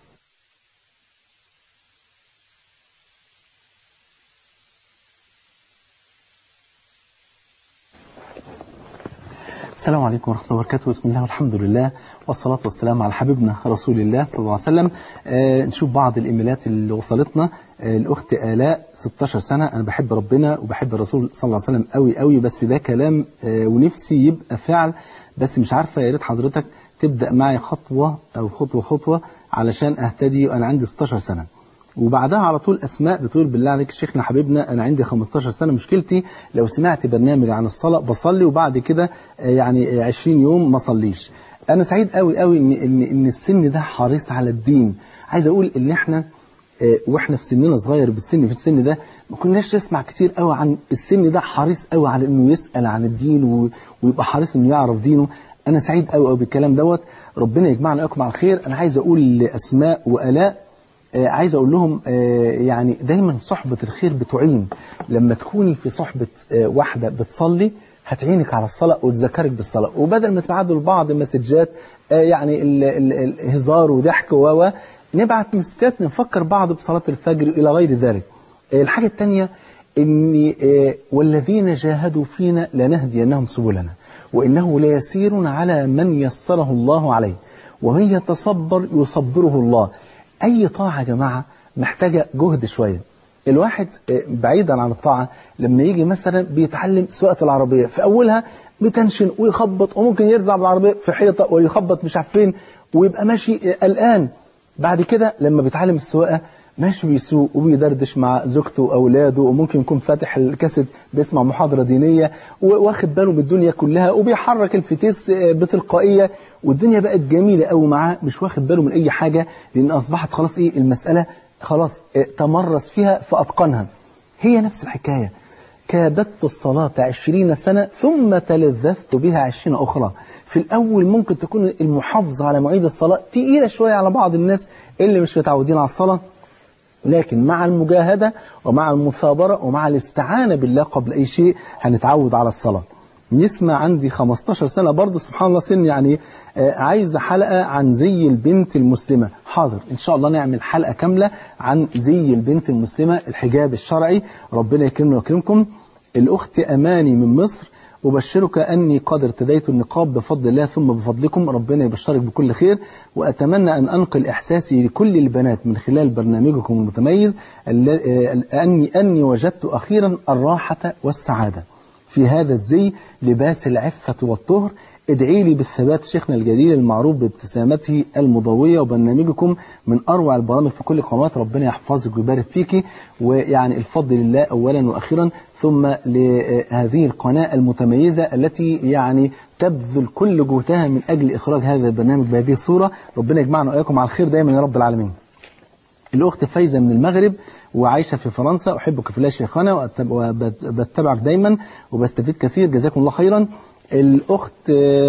السلام عليكم ورحمة الله وبركاته بسم الله والحمد لله والصلاة والسلام على حبيبنا رسول الله صلى الله عليه وسلم آه نشوف بعض الإيميلات اللي وصلتنا آه الأخت آلاء 16 سنة أنا بحب ربنا وبحب الرسول صلى الله عليه وسلم قوي قوي بس ده كلام آه ونفسي يبقى فعل بس مش عارفة يا ريت حضرتك تبدأ معي خطوة أو خطوة خطوة علشان أهتدي وأنا عندي 16 سنة وبعدها على طول أسماء بتقول بالله عليك شيخنا حبيبنا أنا عندي 15 سنة مشكلتي لو سمعت برنامج عن الصلاة بصلي وبعد كده يعني 20 يوم ما صليش أنا سعيد قوي قوي إن, إن, إن السن ده حريص على الدين عايز أقول إن إحنا واحنا في سننا صغير بالسن في السن ده ما كناش نسمع كتير قوي عن السن ده حريص قوي على انه يسأل عن الدين ويبقى حريص انه يعرف دينه انا سعيد قوي قوي بالكلام دوت ربنا يجمعنا وياكم على الخير انا عايز اقول لاسماء والاء عايز أقول لهم يعني دايما صحبة الخير بتعين لما تكوني في صحبة واحدة بتصلي هتعينك على الصلاة وتذكرك بالصلاة وبدل ما تبعتوا لبعض مسجات يعني الهزار وضحك و نبعت مسجات نفكر بعض بصلاة الفجر إلى غير ذلك الحاجة الثانية إن والذين جاهدوا فينا لنهدينهم سبلنا وإنه ليسير على من يسره الله عليه ومن يتصبر يصبره الله أي طاعة يا جماعة محتاجة جهد شوية الواحد بعيدا عن الطاعة لما يجي مثلا بيتعلم سواقة العربية في أولها بتنشن ويخبط وممكن يرزع بالعربية في حيطة ويخبط مش عارف فين ويبقى ماشي قلقان بعد كده لما بيتعلم السواقة ماشي بيسوق وبيدردش مع زوجته وأولاده وممكن يكون فاتح الكاسيت بيسمع محاضرة دينية واخد باله بالدنيا كلها وبيحرك الفتيس بتلقائية والدنيا بقت جميلة قوي معاه مش واخد باله من أي حاجة لأن أصبحت خلاص إيه المسألة خلاص تمرس فيها فأتقنها هي نفس الحكاية كابدت الصلاة عشرين سنة ثم تلذذت بها عشرين أخرى في الأول ممكن تكون المحافظة على مواعيد الصلاة تقيلة شوية على بعض الناس اللي مش متعودين على الصلاة لكن مع المجاهدة ومع المثابرة ومع الاستعانة بالله قبل أي شيء هنتعود على الصلاة نسمع عندي 15 سنة برضه سبحان الله سن يعني عايز حلقة عن زي البنت المسلمة حاضر إن شاء الله نعمل حلقة كاملة عن زي البنت المسلمة الحجاب الشرعي ربنا يكرمنا ويكرمكم الأخت أماني من مصر أبشرك أني قد ارتديت النقاب بفضل الله ثم بفضلكم ربنا يبشرك بكل خير وأتمنى أن أنقل إحساسي لكل البنات من خلال برنامجكم المتميز أني, أني وجدت أخيرا الراحة والسعادة في هذا الزي لباس العفة والطهر ادعي لي بالثبات شيخنا الجليل المعروف بابتسامته المضوية وبرنامجكم من أروع البرامج في كل قنوات ربنا يحفظك ويبارك فيك ويعني الفضل لله أولا وأخيرا ثم لهذه القناة المتميزة التي يعني تبذل كل جهدها من أجل إخراج هذا البرنامج بهذه الصورة ربنا يجمعنا وإياكم على الخير دايما يا رب العالمين الأخت فايزة من المغرب وعايشة في فرنسا أحبك في الله شيخنا وبتبعك دايما وبستفيد كثير جزاكم الله خيرا الأخت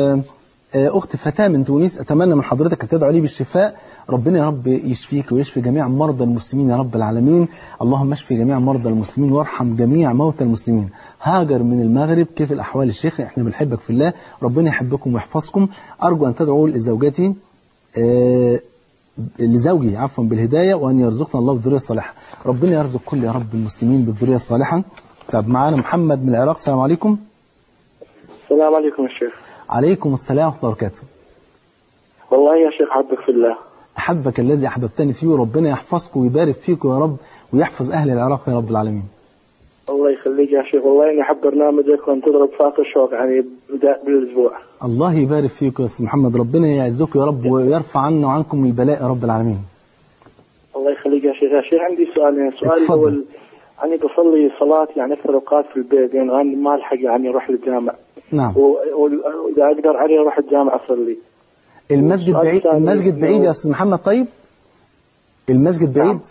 أخت فتاة من تونس أتمنى من حضرتك أن تدعو لي بالشفاء ربنا يا رب يشفيك ويشفي جميع مرضى المسلمين يا رب العالمين اللهم اشفي جميع مرضى المسلمين وارحم جميع موتى المسلمين هاجر من المغرب كيف الأحوال الشيخ احنا بنحبك في الله ربنا يحبكم ويحفظكم أرجو أن تدعوا لزوجتي لزوجي عفوا بالهداية وأن يرزقنا الله بالذرية الصالحة ربنا يرزق كل يا رب المسلمين بالذرية الصالحة طب معانا محمد من العراق السلام عليكم السلام عليكم يا شيخ عليكم السلام ورحمة الله وبركاته والله يا شيخ حبك في الله أحبك الذي أحببتني فيه وربنا يحفظك ويبارك فيك يا رب ويحفظ أهل العراق يا رب العالمين الله يخليك يا شيخ والله اني احب برنامجك وان تضرب فاق الشوق يعني بداية بالاسبوع الله يبارك فيك يا أستاذ محمد ربنا يعزك يا رب ويرفع عنا وعنكم البلاء يا رب العالمين الله يخليك يا شيخ يا شيخ عندي سؤالين السؤال اتفضل. الاول يعني بصلي صلاة يعني اكثر اوقات في البيت يعني انا ما الحق يعني اروح للجامع نعم و- و- واذا اقدر علي اروح الجامع اصلي المسجد السؤال بعيد الثاني المسجد بعيد يا إنه- أستاذ محمد طيب المسجد بعيد نعم.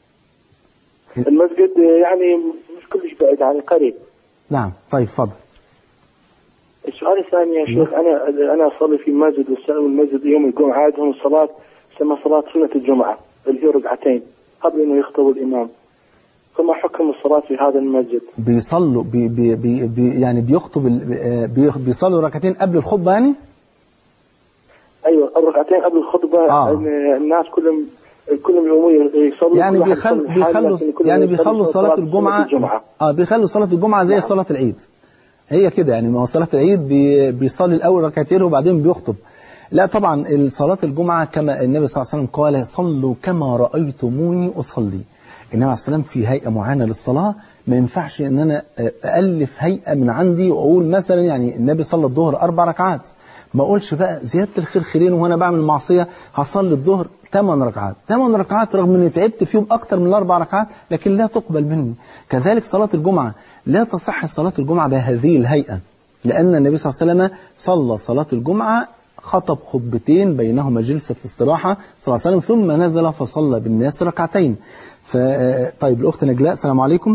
المسجد يعني مش كلش بعيد يعني قريب نعم طيب اتفضل السؤال الثاني يا شيخ انا انا اصلي في مسجد والمسجد يوم الجمعه عندهم الصلاه تسمى صلاه سنه الجمعه اللي هي ركعتين قبل انه يخطب الامام فما حكم الصلاه في هذا المسجد؟ بيصلوا بي بي بي بي يعني بيخطب ال- آه، بي بيصلوا ركعتين قبل الخطبة يعني ايوه ركعتين قبل الخطبه آه. إن الناس كلهم كلهم يقوموا يصلوا يعني كل واحد بيخل يصلي لحاله، بيخلوا لكن كلهم يعني يصلوا بيخلوا صلاة سنة الجمعة الجمعه اه بيخلوا صلاة الجمعة زي نعم. صلاة العيد هي كده يعني ما هو صلاة العيد بي بيصلي الأول ركعتين وبعدين بيخطب لا طبعا صلاة الجمعة كما النبي صلى الله عليه وسلم قال صلوا كما رأيتموني أصلي النبي عليه السلام في هيئة معينة للصلاة ما ينفعش ان انا ألف هيئة من عندي واقول مثلا يعني النبي صلى الظهر اربع ركعات ما اقولش بقى زيادة الخير خيرين وانا بعمل معصية هصلي الظهر ثمان ركعات ثمان ركعات رغم اني تعبت فيهم اكتر من الاربع ركعات لكن لا تقبل مني كذلك صلاة الجمعة لا تصح صلاة الجمعة بهذه الهيئة لأن النبي صلى الله عليه وسلم صلى صلاة الجمعة خطب خطبتين بينهما جلسة استراحة صلى الله عليه وسلم ثم نزل فصلى بالناس ركعتين ف... طيب الأخت نجلاء السلام عليكم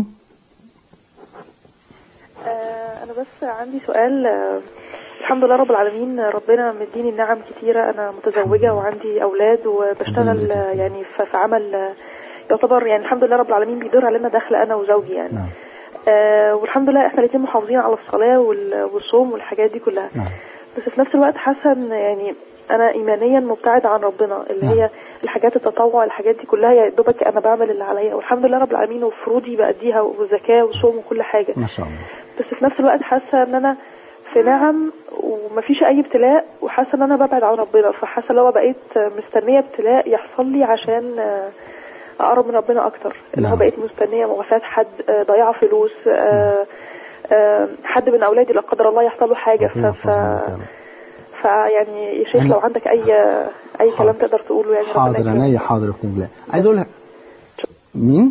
آه، أنا بس عندي سؤال آه، الحمد لله رب العالمين ربنا مديني نعم كتيرة أنا متزوجة وعندي أولاد وبشتغل آه، يعني في في عمل آه، يعتبر يعني الحمد لله رب العالمين بيدور علينا دخل أنا وزوجي يعني نعم آه والحمد لله احنا الاثنين محافظين على الصلاة وال- والصوم والحاجات دي كلها نعم بس في نفس الوقت حاسة ان يعني انا ايمانيا مبتعد عن ربنا اللي نعم. هي الحاجات التطوع الحاجات دي كلها يا دوبك انا بعمل اللي عليا والحمد لله رب العالمين وفروضي بأديها وزكاة وصوم وكل حاجة ما شاء الله بس في نفس الوقت حاسه ان انا في نعم ومفيش اي ابتلاء وحاسه ان انا ببعد عن ربنا فحاسه لو بقيت مستنيه ابتلاء يحصل لي عشان آه، اقرب من ربنا اكتر اللي هو نعم. بقيت مستنيه وفاه حد آه، ضياع فلوس آه، آه، حد من اولادي لا قدر الله يحصل له حاجه ف, ربنا ف... يحفظنا ويرحمنا. فيعني يا شيخ أنا- لو عندك اي اي كلام حاضر. تقدر تقوله يعني ربنا حاضر يكرمك. عينيا حاضر يا أخت نجلاء عايز أقول لك مين؟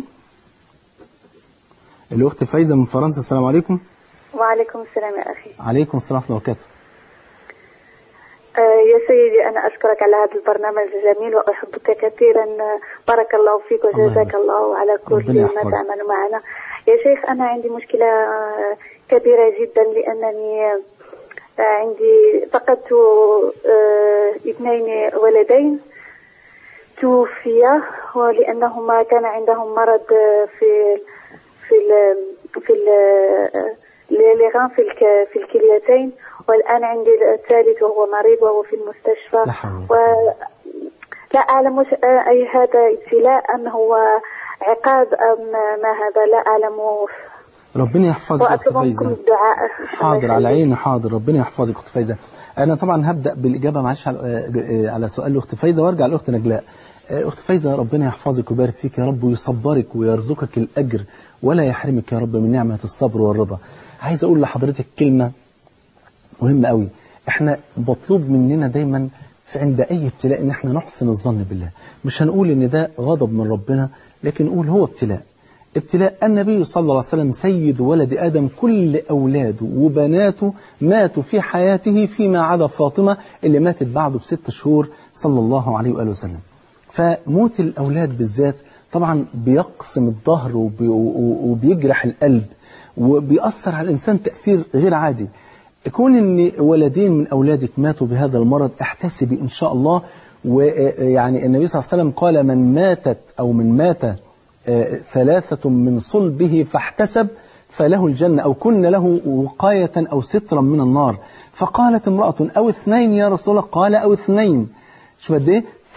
الأخت فايزة من فرنسا السلام عليكم وعليكم السلام يا أخي عليكم السلام ورحمة الله وبركاته آه، يا سيدي أنا أشكرك على هذا البرنامج الجميل وأحبك كثيرا آه، بارك الله فيك الله وجزاك يبارك. الله على كل ربنا ما يحفظك. تعمل معنا يا شيخ أنا عندي مشكلة آه، كبيرة جدا لأنني آه، عندي فقدت آه، اثنين ولدين توفيا ولأنهما كان عندهم مرض آه، في في ال في ال لغان في الك في الكليتين والآن عندي الثالث وهو مريض وهو في المستشفى لا حول و لا أعلم وش- أي هذا ابتلاء أم هو عقاب أم ما هذا لا أعلم ربنا يحفظك يا أخت وأطلب منكم فايزة الدعاء حاضر على عيني حاضر ربنا يحفظك اخت فايزه انا طبعا هبدا بالاجابه معلش على آه، على سؤال الاخت فايزه وارجع لاخت نجلاء آه، اخت فايزه ربنا يحفظك ويبارك فيك يا رب ويصبرك ويرزقك الاجر ولا يحرمك يا رب من نعمه الصبر والرضا عايز اقول لحضرتك كلمه مهمه قوي احنا مطلوب مننا دايما في عند اي ابتلاء ان احنا نحسن الظن بالله مش هنقول ان ده غضب من ربنا لكن نقول هو ابتلاء ابتلاء النبي صلى الله عليه وسلم سيد ولد آدم كل أولاده وبناته ماتوا في حياته فيما عدا فاطمة اللي ماتت بعده بست شهور صلى الله عليه وآله وسلم فموت الأولاد بالذات طبعا بيقسم الظهر وبي- وبيجرح القلب وبيأثر على الإنسان تأثير غير عادي كون ان ولدين من اولادك ماتوا بهذا المرض احتسبي ان شاء الله ويعني النبي صلى الله عليه وسلم قال من ماتت او من مات آه، ثلاثة من صلبه فاحتسب فله الجنة أو كن له وقاية أو سترا من النار فقالت امرأة أو اثنين يا رسول الله قال أو اثنين شو قد إيه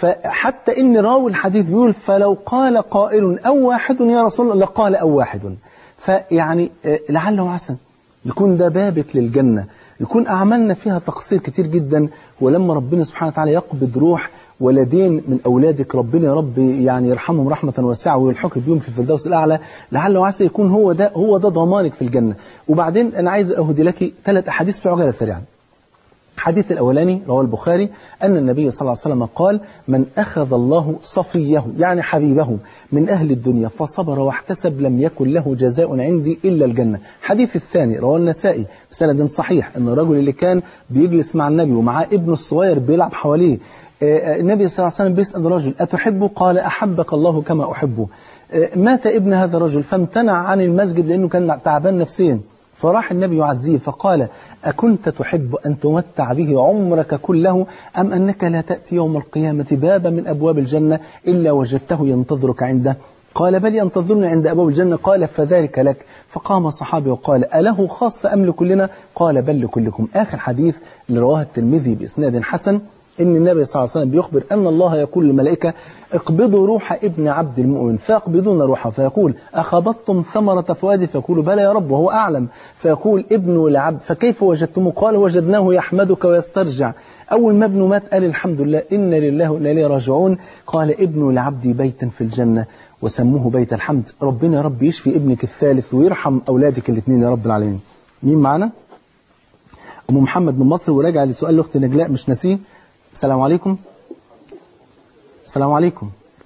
فحتى إن راوي الحديث بيقول فلو قال قائل أو واحد يا رسول الله لقال أو واحد فيعني آه، لعله عسى يكون ده بابك للجنة يكون أعمالنا فيها تقصير كتير جدا ولما ربنا سبحانه وتعالى يقبض روح ولدين من أولادك ربنا يا رب يعني يرحمهم رحمة واسعة ويلحقك بيهم في الفردوس الأعلى لعل وعسى يكون هو ده هو ده ضمانك في الجنة وبعدين أنا عايز أهدي لك ثلاث أحاديث في عجالة سريعا الحديث الأولاني رواه البخاري أن النبي صلى الله عليه وسلم قال من أخذ الله صفيه يعني حبيبه من أهل الدنيا فصبر واحتسب لم يكن له جزاء عندي إلا الجنة الحديث الثاني رواه النسائي بسند صحيح أن الرجل اللي كان بيجلس مع النبي ومعاه ابنه الصغير بيلعب حواليه آه، النبي صلى الله عليه وسلم بيسأل رجل أتحبه قال أحبك الله كما أحبه آه، مات ابن هذا الرجل فامتنع عن المسجد لأنه كان تعبان نفسيا فراح النبي يعزيه فقال أكنت تحب أن تمتع به عمرك كله أم أنك لا تأتي يوم القيامة بابا من أبواب الجنة إلا وجدته ينتظرك عنده قال بل ينتظرني عند أبواب الجنة قال فذلك لك فقام الصحابي وقال أله خاصة أم لكلنا قال بل لكلكم آخر حديث اللي رواه الترمذي بإسناد حسن إن النبي صلى الله عليه وسلم بيخبر أن الله يقول للملائكة اقبضوا روح ابن عبد المؤمن فيقبضون روحه فيقول أخبضتم ثمرة فؤادي فيقول بلى يا رب وهو أعلم فيقول ابن العبد فكيف وجدتموه قال وجدناه يحمدك ويسترجع أول ما ابنه مات قال الحمد لله إن لله وإنا إليه راجعون قال ابن العبد بيتا في الجنة وسموه بيت الحمد ربنا يا رب يشفي ابنك الثالث ويرحم أولادك الاثنين يا رب العالمين مين معنا؟ أم محمد من مصر وراجع لسؤال الأخت نجلاء مش ناسيه السلام عليكم السلام عليكم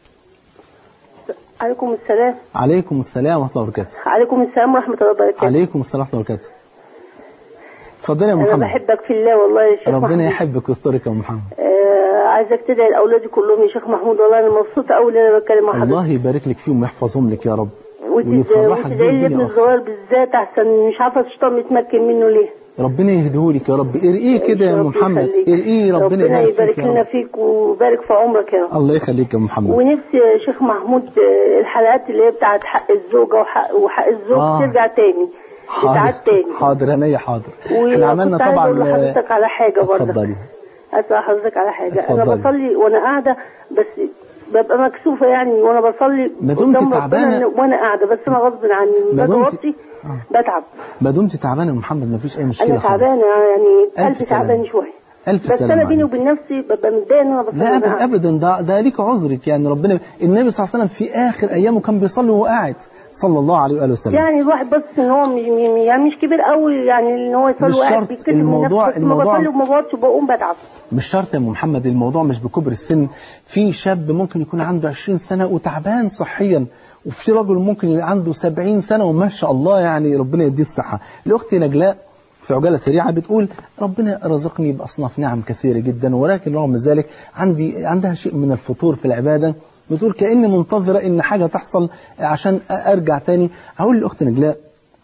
عليكم السلام عليكم السلام ورحمة الله وبركاته عليكم السلام ورحمة الله وبركاته عليكم السلام ورحمة الله وبركاته اتفضلي يا أم أنا محمد بحبك في الله والله يا شيخ ربنا محمود. يحبك ويسترك يا أم محمد آه عايزك تدعي لأولادي كلهم يا شيخ محمود والله أنا مبسوطة أوي إن أنا بتكلم مع حضرتك الله يبارك لك فيهم ويحفظهم لك يا رب وتد- ويفرحك وتدعي لي ابن بالدنيا الصغير بالذات أحسن مش عارفة الشيطان يتمكن منه ليه ربنا يهديهولك يا رب ارقيه كده يا أم ربنا محمد يخليك. ارقيه ربنا ربنا يبارك يبارك فيك يا لنا رب فيك ويبارك في عمرك يا رب الله يخليك يا أم محمد ونفسي يا شيخ محمود آه، الحلقات اللي هي بتاعت حق الزوجة وحق, وحق الزوج آه. ترجع تاني تتعاد تاني حاضر عينيا حاضر احنا عملنا وكنت عايزة طبعا أقول لحضرتك على حاجة برضه اتفضلي أسأل حضرتك على حاجة أنا اتفضلي. بصلي وأنا قاعدة بس ببقى مكسوفة يعني وأنا بصلي ما دمت قدام ربنا تعبانة. إن- وأنا قاعدة بس أنا غصب عني ما باجي دمت- أوطي آه. بتعب ما دمت تعبانه يا محمد ما فيش اي مشكله أنا خالص. تعبانة يعني ألف قلبي سلامة. تعبان شوية الف بس سلامه أنا بيني عليك. وبين نفسي ببقى متضايقة إن أنا بصلي لا وأنا ابدا قاعدة. ابدا ده ده ليك عذرك يعني ربنا النبي صلى الله عليه وسلم في اخر ايامه كان بيصلي وهو قاعد صلى الله عليه واله وسلم يعني الواحد بس ان هو مش يعني مش كبير قوي يعني ان هو يصلي مش وقاعد شرط. بيتكتب من الموضوع- نفسه بس ما الموضوع- بصلي وما بقعدش وبقوم بتعب مش شرط يا ام محمد الموضوع مش بكبر السن في شاب ممكن يكون عنده 20 سنه وتعبان صحيا وفي رجل ممكن يبقى عنده 70 سنه وما شاء الله يعني ربنا يديه الصحه الاخت نجلاء في عجاله سريعه بتقول ربنا رزقني باصناف نعم كثيره جدا ولكن رغم ذلك عندي عندها شيء من الفتور في العباده بتقول كاني منتظره ان حاجه تحصل عشان ارجع تاني هقول لاخت نجلاء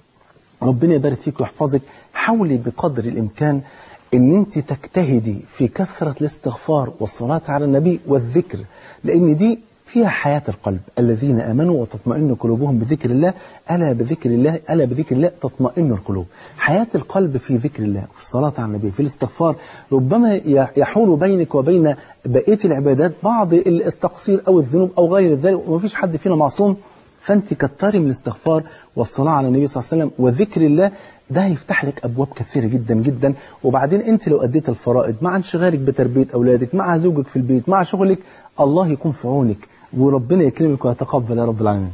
ربنا يبارك فيك ويحفظك حاولي بقدر الإمكان ان انت تجتهدي في كثرة الاستغفار والصلاة على النبي والذكر لان دي فيها حياة القلب الذين آمنوا وتطمئن قلوبهم بذكر الله ألا بذكر الله ألا بذكر الله تطمئن القلوب حياة القلب في ذكر الله في الصلاة على النبي في الاستغفار ربما يحول بينك وبين بقية العبادات بعض التقصير أو الذنوب أو غير ذلك ومفيش حد فينا معصوم فأنت كتري من الاستغفار والصلاة على النبي صلى الله عليه وسلم وذكر الله ده هيفتح لك أبواب كثيرة جدا جدا وبعدين أنت لو أديت الفرائض مع انشغالك بتربية أولادك مع زوجك في البيت مع شغلك الله يكون في عونك وربنا يكرمك ويتقبل يا رب العالمين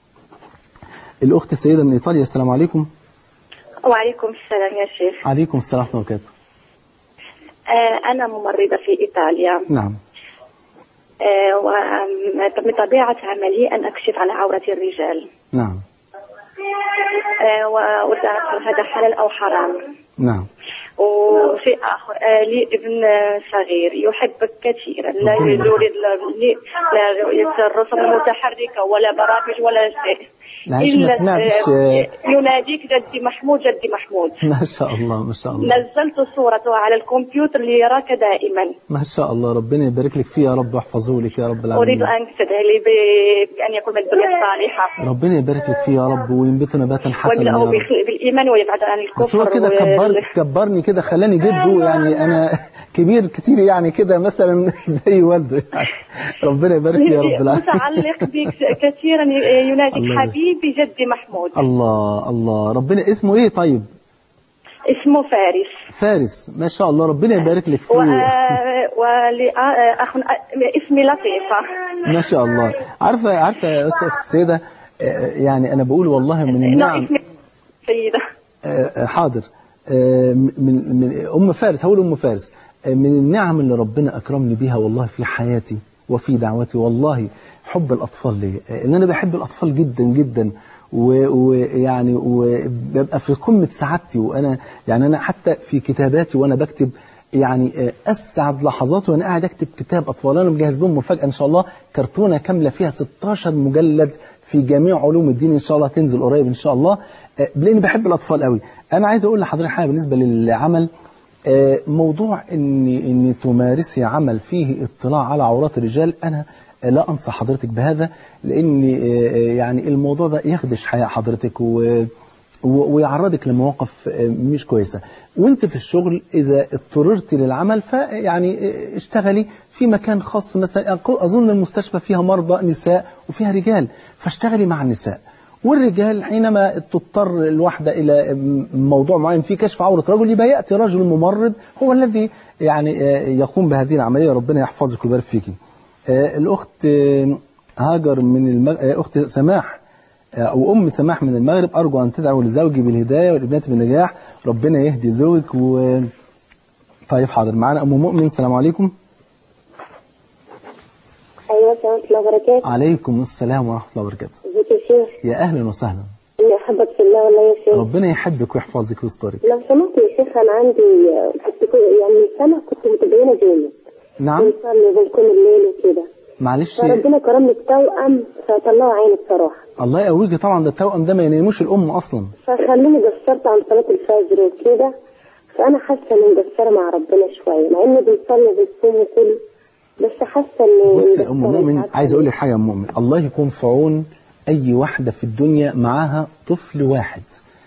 الأخت السيدة من إيطاليا السلام عليكم وعليكم السلام يا شيخ عليكم السلام ورحمة الله وبركاته آه أنا ممرضة في إيطاليا نعم آه وبطبيعة عملي أن أكشف عن عورة الرجال نعم آه وأريد أن أعرف هذا حلال أو حرام نعم وشيء آخر آه لي ابن صغير يحبك كثيرا لا يريد لا لا يرسل رسم متحركة ولا برامج ولا شيء معلش ما سمعتش آه، يناديك جدي محمود جدي محمود ما شاء الله ما شاء الله نزلت صورته على الكمبيوتر ليراك دائما ما شاء الله ربنا يبارك لك فيه يا رب واحفظه لك يا رب أريد العالمين أن تدعي لي ب- بأن يكون من الدنيا الصالحة ربنا يبارك لك فيه يا رب وينبت نباتا حسنا يا ويملأه رب بخ- بالإيمان ويبعد عن الكفر بس هو كده وال- كبر كبرني كده خلاني جده يعني انا كبير كتير يعني كده مثلا زي والده يعني ربنا يبارك لي يا رب العالمين متعلق بك كثيرا يناديك الله يبارك. حبيبي جدي محمود الله الله ربنا اسمه ايه طيب اسمه فارس فارس ما شاء الله ربنا يبارك لك و... فيه ولأخ اسمي لطيفة ما شاء الله عارفه عارفه يا أستاذ السيده آه، يعني انا بقول والله من نعم النعم اسمي سيدة آه، حاضر آه، من من ام فارس هقول ام فارس آه، من النعم اللي ربنا اكرمني بيها والله في حياتي وفي دعوتي والله حب الاطفال لي آه، ان انا بحب الاطفال جدا جدا و- ويعني وببقى في قمه سعادتي وانا يعني انا حتى في كتاباتي وانا بكتب يعني آه، اسعد لحظاتي وانا قاعد اكتب كتاب اطفال انا مجهز لهم مفاجاه ان شاء الله كرتونه كامله فيها 16 مجلد في جميع علوم الدين ان شاء الله تنزل قريب ان شاء الله آه، لاني بحب الاطفال قوي انا عايز اقول لحضرتك حاجه بالنسبه للعمل آه، موضوع ان ان تمارسي عمل فيه اطلاع على عورات الرجال انا آه، لا انصح حضرتك بهذا لان آه، آه، يعني الموضوع ده يخدش حياه حضرتك و و- ويعرضك لمواقف آه، مش كويسة وانت في الشغل اذا اضطررت للعمل فيعني آه، اشتغلي في مكان خاص مثلا أقو- اظن المستشفى فيها مرضى نساء وفيها رجال فاشتغلي مع النساء والرجال حينما تضطر الواحدة إلى م- موضوع معين في كشف عورة رجل يبقى يأتي رجل ممرض هو الذي يعني آه، يقوم بهذه العملية ربنا يحفظك ويبارك فيكي آه، الأخت آه، هاجر من المغ... آه، أخت سماح أو أم سماح من المغرب أرجو أن تدعو لزوجي بالهداية والابنات بالنجاح ربنا يهدي زوجك و طيب حاضر معانا أم مؤمن السلام عليكم ايوه السلام ورحمه الله وبركاته عليكم السلام ورحمة الله وبركاته ازيك يا شيخ يا أهلا وسهلا اني احبك في الله والله يا شيخ ربنا يحبك ويحفظك ويسترك لو سمحت يا شيخ انا عندي كنت كو- يعني من سنه كنت متدينه جامد نعم بنصلي وبنكون الليل وكده معلش فربنا كرمني بتوأم فطلعوا عيني بصراحه الله يقويك طبعا ده التوأم ده ما يناموش الأم أصلا فخلوني قصرت عن صلاه الفجر وكده فانا حاسه اني مقصره مع ربنا شويه مع اني بنصلي وبنصوم وكله بس حاسه اني بصي يا أم مقصرة، مش مؤمن عارفة عايز ليه. أقول لك حاجة يا أم مؤمن الله يكون في عون أي واحدة في الدنيا معاها طفل واحد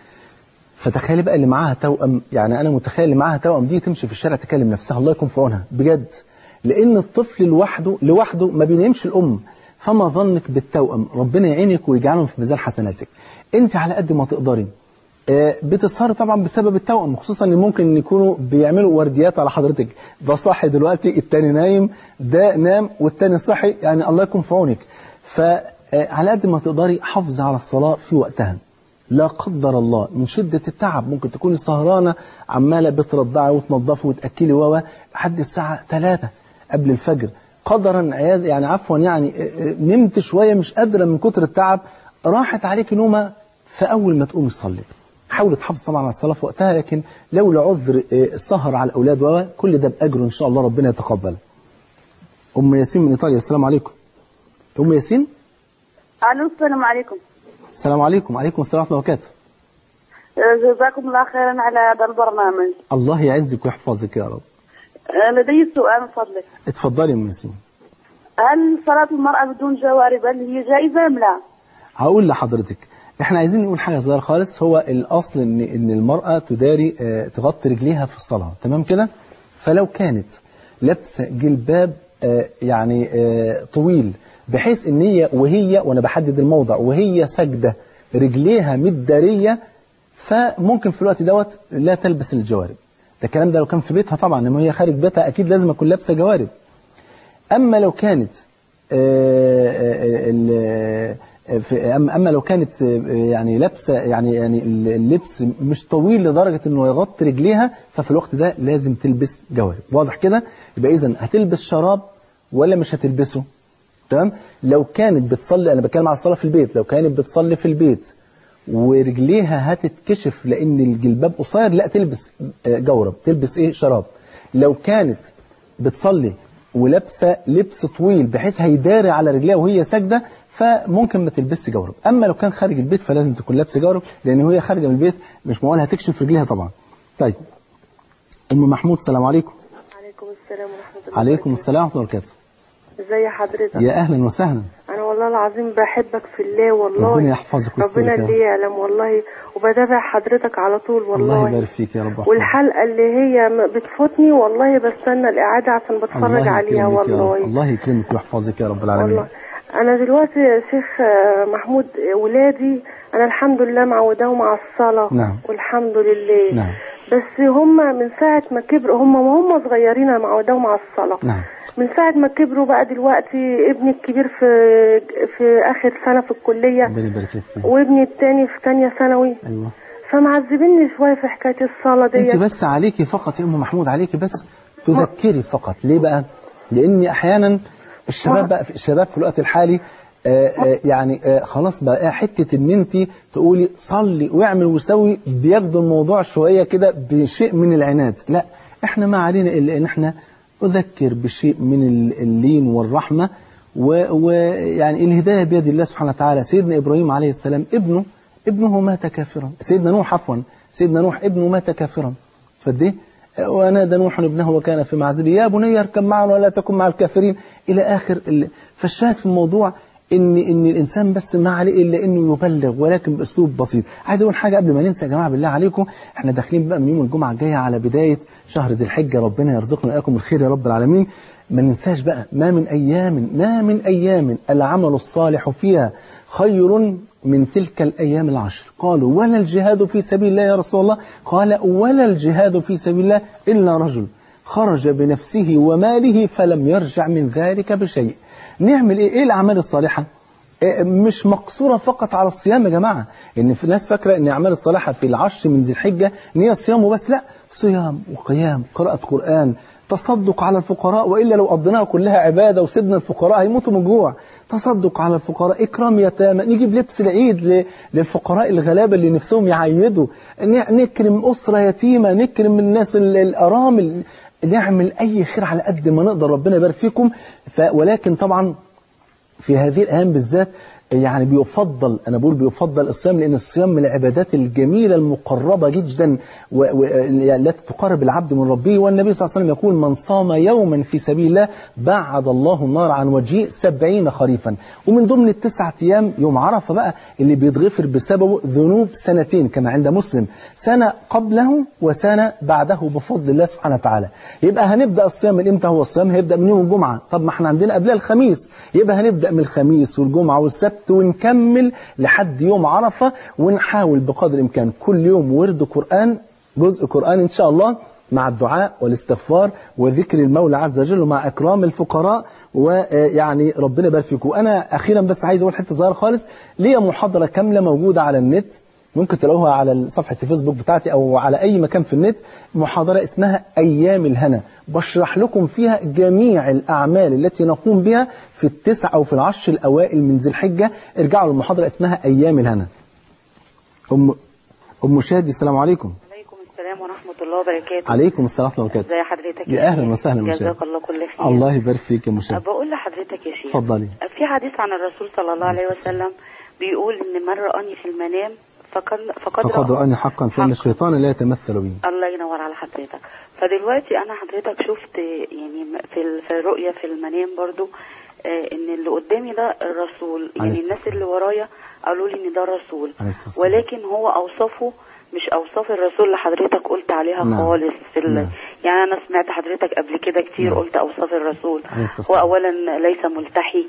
فتخيلي بقى اللي معاها توأم يعني أنا متخيل اللي معاها توأم دي تمشي في الشارع تكلم نفسها الله يكون في عونها بجد لأن الطفل لوحده لوحده ما بينامش الأم فما ظنك بالتوأم ربنا يعينك ويجعلهم في ميزان حسناتك أنت على قد ما تقدري آه، بتسهري طبعا بسبب التوأم خصوصا ان ممكن يكونوا بيعملوا ورديات على حضرتك ده صاحي دلوقتي التاني نايم ده نام والتاني صحي يعني الله يكون في عونك فعلى قد ما تقدري حافظي على الصلاة في وقتها لا قدر الله من شدة التعب ممكن تكوني سهرانة عمالة بترضعي وتنظفي وتأكلي و لحد الساعة 3 قبل الفجر قدرا عياذ يعني عفوا يعني آه، آه، نمت شوية مش قادرة من كتر التعب راحت عليك نومة فأول ما تقومي تصلي حاولي تحافظ طبعا على الصلاة في وقتها لكن لو لعذر آه، السهر على الأولاد و كل ده بأجر إن شاء الله ربنا يتقبل أم ياسين من إيطاليا السلام عليكم أم ياسين الو السلام عليكم السلام عليكم وعليكم السلام ورحمة الله وبركاته آه، جزاكم الله خيرا على هذا البرنامج الله يعزك ويحفظك يا رب آه، لدي سؤال من فضلك اتفضلي يا أم ياسين هل صلاة المرأة بدون جوارب هل هي جائزة أم لا؟ هقول لحضرتك احنا عايزين نقول حاجه صغيره خالص هو الاصل ان ان المراه تداري آه، تغطي رجليها في الصلاه تمام كده فلو كانت لابسه جلباب آه، يعني آه، طويل بحيث ان هي وهي وانا بحدد الموضع وهي ساجده رجليها متداريه فممكن في الوقت دوت لا تلبس الجوارب ده الكلام ده لو كان في بيتها طبعا لما هي خارج بيتها اكيد لازم اكون لابسه جوارب أما لو كانت آه، آه، ال- آه، في- أما أما لو كانت آه، يعني لابسة يعني يعني اللبس مش طويل لدرجة إنه يغطي رجليها ففي الوقت ده لازم تلبس جوارب واضح كده يبقى إذا هتلبس شراب ولا مش هتلبسه تمام لو كانت بتصلي أنا بتكلم على الصلاة في البيت لو كانت بتصلي في البيت ورجليها هتتكشف لأن الجلباب قصير لا تلبس آه، جورب تلبس إيه شراب لو كانت بتصلي ولابسه لبس طويل بحيث هيداري على رجليها وهي ساجده فممكن ما تلبسش جورب اما لو كان خارج البيت فلازم تكون لابسه جورب لان وهي خارجه من البيت مش معقول هتكشف رجليها طبعا طيب ام محمود السلام عليكم عليكم السلام ورحمة الله عليكم السلام ورحمه الله وبركاته ازي حضرتك يا اهلا وسهلا انا والله والله العظيم بحبك في الله والله ربنا يحفظك ويسترك ربنا يا رب. اللي يعلم والله وبتابع حضرتك على طول والله الله يبارك فيك يا رب ويحفظك. والحلقة اللي هي م- بتفوتني والله بستنى الإعادة عشان بتفرج الله عليها يكرمك يا رب. والله الله يكرمك ويحفظك يا رب العالمين والله أنا دلوقتي يا شيخ آه، محمود آه، ولادي أنا الحمد لله معوداهم على الصلاة نعم. والحمد لله نعم بس هم من ساعة ما كبروا هم وهم صغيرين أنا معوداهم على الصلاة نعم من ساعة ما كبروا بقى دلوقتي ابني الكبير في في آخر سنة في الكلية ربنا يبارك لك فيك وابني التاني في تانية ثانوي ايوه فمعذبيني شوية في حكاية الصلاة انت ديت بس عليكي فقط يا ام محمود عليكي بس تذكري فقط ليه بقى لان احيانا الشباب بقى في الشباب في الوقت الحالي آه آه يعني آه خلاص بقى حته ان انت تقولي صلي واعمل وسوي بياخدوا الموضوع شويه كده بشيء من العناد لا احنا ما علينا الا ان احنا نذكر بشيء من ال- اللين والرحمه ويعني الهدايه بيد الله سبحانه وتعالى سيدنا ابراهيم عليه السلام ابنه ابنه مات كافرا سيدنا نوح عفوا سيدنا نوح ابنه مات كافرا فدي ونادى نوح ابنه وكان في معزله يا بني اركب معنا ولا تكن مع الكافرين الى اخر ال... فالشاهد في الموضوع ان ان الانسان بس ما عليه الا انه يبلغ ولكن باسلوب بسيط عايز اقول حاجه قبل ما ننسى يا جماعه بالله عليكم احنا داخلين بقى من يوم الجمعه الجايه على بدايه شهر ذي الحجه ربنا يرزقنا واياكم الخير يا رب العالمين ما ننساش بقى ما من ايام ما من ايام العمل الصالح فيها خير من تلك الأيام العشر قالوا ولا الجهاد في سبيل الله يا رسول الله قال ولا الجهاد في سبيل الله إلا رجل خرج بنفسه وماله فلم يرجع من ذلك بشيء نعمل إيه, إيه الأعمال الصالحة إيه مش مقصورة فقط على الصيام يا جماعة إن في ناس فاكرة إن الأعمال الصالحة في العشر من ذي الحجة إن هي صيام وبس لا صيام وقيام قراءة قرآن تصدق على الفقراء وإلا لو قضيناها كلها عبادة وسيبنا الفقراء هيموتوا من جوع تصدق على الفقراء إكرام يتامى نجيب لبس العيد ل- للفقراء الغلابة اللي نفسهم يعيدوا ن- نكرم أسرة يتيمة نكرم الناس ال- الأرامل نعمل أي خير على قد ما نقدر ربنا يبارك فيكم ف ولكن طبعا في هذه الأيام بالذات يعني بيفضل أنا بقول بيفضل الصيام لأن الصيام من العبادات الجميلة المقربة جدا و... و... يعني التي تقرب العبد من ربه والنبي صلى الله عليه وسلم يقول من صام يوما في سبيل الله بعد الله النار عن وجهه سبعين خريفا ومن ضمن التسعة أيام يوم عرفة بقى اللي بيتغفر بسببه ذنوب سنتين كما عند مسلم سنة قبله وسنة بعده بفضل الله سبحانه وتعالى يبقى هنبدأ الصيام من إمتى هو الصيام هيبدأ من يوم الجمعة طب ما احنا عندنا قبلها الخميس يبقى هنبدأ من الخميس والجمعة والسبت ونكمل لحد يوم عرفة ونحاول بقدر الإمكان كل يوم ورد قرآن جزء قرآن إن شاء الله مع الدعاء والاستغفار وذكر المولى عز وجل ومع إكرام الفقراء ويعني ربنا يبارك فيكم أنا أخيرا بس عايز أقول حتة صغيرة خالص ليا محاضرة كاملة موجودة على النت ممكن تلاقوها على صفحة الفيسبوك بتاعتي أو على أي مكان في النت محاضرة اسمها أيام الهنا بشرح لكم فيها جميع الأعمال التي نقوم بها في التسع أو في العشر الأوائل من ذي الحجة ارجعوا للمحاضرة اسمها أيام الهنا أم أم شادي السلام عليكم عليكم السلام ورحمة الله وبركاته عليكم السلام ورحمة الله وبركاته ازي حضرتك يا أهلا وسهلا يا جزاك مشاهد. الله كل خير الله يبارك فيك يا مشاهد بقول لحضرتك يا شيخ اتفضلي في حديث عن الرسول صلى الله عليه وسلم بيقول ان من رآني في المنام فقد فقد فقد رأى- رأني حقا فإن حقا. الشيطان لا يتمثل بي الله ينور على حضرتك فدلوقتي انا حضرتك شفت يعني في ال- في الرؤية في المنام برضو آه، ان اللي قدامي ده الرسول عليه يعني الناس اللي ورايا قالوا لي ان ده الرسول عليه الصلاة والسلام. ولكن هو اوصافه مش اوصاف الرسول اللي حضرتك قلت عليها نعم. خالص في ال... نعم. يعني انا سمعت حضرتك قبل كده كتير نعم. قلت اوصاف الرسول عليه الصلاة هو والسلام. اولا ليس ملتحي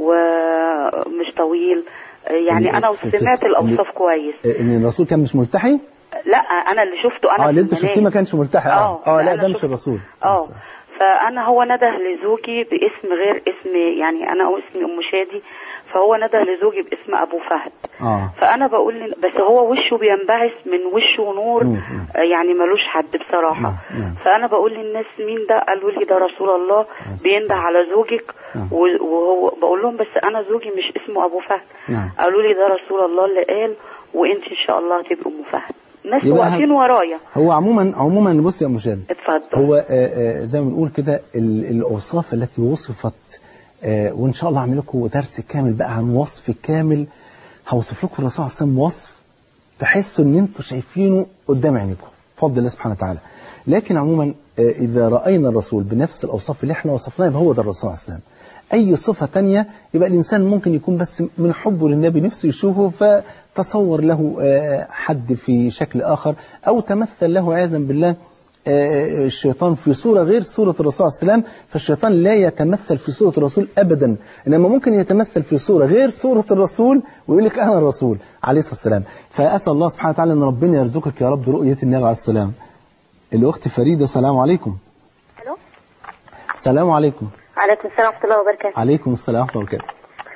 ومش طويل يعني ال- انا ال- سمعت ال- الاوصاف كويس ان الرسول كان مش ملتحي لا انا اللي شفته انا اه في اللي انت المنام. شفتيه ما كانش ملتحي اه اه لا أنا ده مش شفت- الرسول اه فانا هو نده لزوجي باسم غير اسم يعني انا اسمي ام شادي فهو نده لزوجي باسم ابو فهد اه فانا بقول لن- بس هو وشه بينبعث من وشه نور مم. آه، يعني ملوش حد بصراحه نعم، نعم. فانا بقول للناس مين ده قالوا لي ده رسول الله بينده على زوجك نعم. و- وهو بقول لهم بس انا زوجي مش اسمه ابو فهد نعم قالوا لي ده رسول الله اللي قال وانت ان شاء الله هتبقي ام فهد ناس يبقى واقفين ورايا هو عموما عموما بص يا مشاهد اتفضل هو آه، آه، زي ما بنقول كده ال- الاوصاف التي وصفت آه، وان شاء الله اعمل لكم درس كامل بقى عن وصف كامل هوصف لكم الرسول عليه الصلاه والسلام وصف تحسوا ان انتم شايفينه قدام عينيكم بفضل الله سبحانه وتعالى لكن عموما آه، اذا راينا الرسول بنفس الاوصاف اللي احنا وصفناها يبقى هو ده الرسول عليه الصلاه والسلام أي صفة تانية يبقى الإنسان ممكن يكون بس من حبه للنبي نفسه يشوفه فتصور له آه، حد في شكل آخر أو تمثل له عياذا بالله آه، الشيطان في صورة غير صورة الرسول عليه السلام فالشيطان لا يتمثل في صورة الرسول أبدا إنما ممكن يتمثل في صورة غير صورة الرسول ويقول لك أنا الرسول عليه الصلاة والسلام فأسأل الله سبحانه وتعالى أن ربنا يرزقك يا رب رؤية النبي عليه السلام الأخت فريدة السلام عليكم الو السلام عليكم عليكم السلام ورحمه الله وبركاته عليكم السلام ورحمة الله وبركاته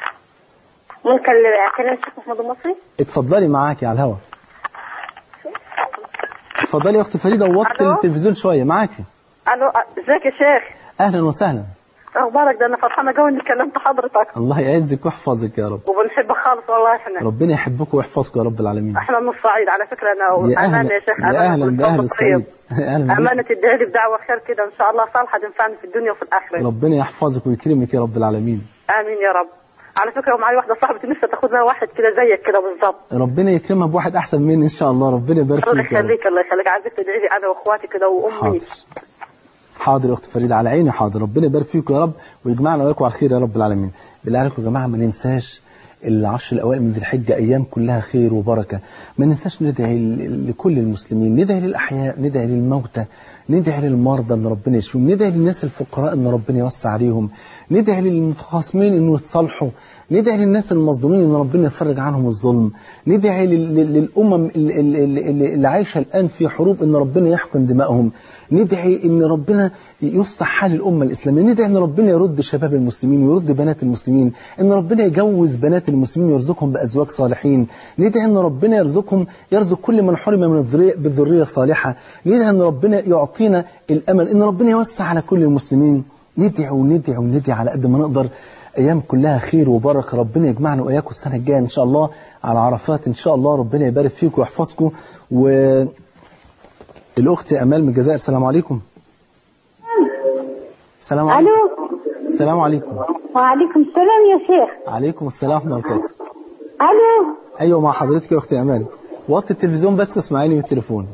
ممكن اكلم الشيخ محمود المصري اتفضلي معاكي على الهواء اتفضلي يا أخت فريدة ووطي ألو؟ التلفزيون شوية معاكي الو ازيك يا شيخ أهلا وسهلا اخبارك ده انا فرحانه قوي اني كلمت حضرتك الله يعزك ويحفظك يا رب وبنحبك خالص والله احنا ربنا يحبكم ويحفظكم يا رب العالمين احنا من الصعيد على فكره انا يا امانه أهلا يا شيخ يا أمانة أهلا كل بأهل صوت الصعيد طيب. أهلا بك. امانه تدعي لي بدعوه خير كده ان شاء الله صالحه تنفعني في الدنيا وفي الاخره ربنا يحفظك ويكرمك يا رب العالمين امين يا رب على فكره ومعايا واحده صاحبتي نفسها تاخد لها واحد كده زيك كده بالظبط ربنا يكرمها بواحد أحسن مني إن شاء الله ربنا يبارك الله فيك يا رب يخليك الله يخليك عايزك تدعي لي انا واخواتي كده وامي حاضر حاضر يا أخت فريدة على عيني حاضر ربنا يبارك فيكم يا رب ويجمعنا وياكم على خير يا رب العالمين بالله عليكم يا جماعة ما ننساش العشر الأوائل من ذي الحجة أيام كلها خير وبركة ما ننساش ندعي ل- لكل المسلمين ندعي للأحياء ندعي للموتى ندعي للمرضى أن ربنا يشفيهم ندعي للناس الفقراء أن ربنا يوسع عليهم ندعي للمتخاصمين أنه يتصالحوا ندعي للناس المظلومين ان ربنا يفرج عنهم الظلم ندعي لل- لل- للامم ال- ال- ال- اللي عايشه الان في حروب ان ربنا يحقن دمائهم ندعي ان ربنا يصلح حال الامه الاسلاميه ندعي ان ربنا يرد شباب المسلمين ويرد بنات المسلمين ان ربنا يجوز بنات المسلمين ويرزقهم بازواج صالحين ندعي ان ربنا يرزقهم يرزق كل من حرم من الذريه بالذريه الصالحه ندعي ان ربنا يعطينا الامل ان ربنا يوسع على كل المسلمين ندعي وندعي وندعي على قد ما نقدر ايام كلها خير وبركه ربنا يجمعنا واياكم السنه الجايه ان شاء الله على عرفات ان شاء الله ربنا يبارك فيكم ويحفظكم و الاخت امال من الجزائر السلام عليكم السلام عليكم الو السلام عليكم وعليكم السلام يا شيخ عليكم السلام ورحمه الله وبركاته الو ايوه مع حضرتك يا اختي امال وطي التلفزيون بس واسمعيني من التليفون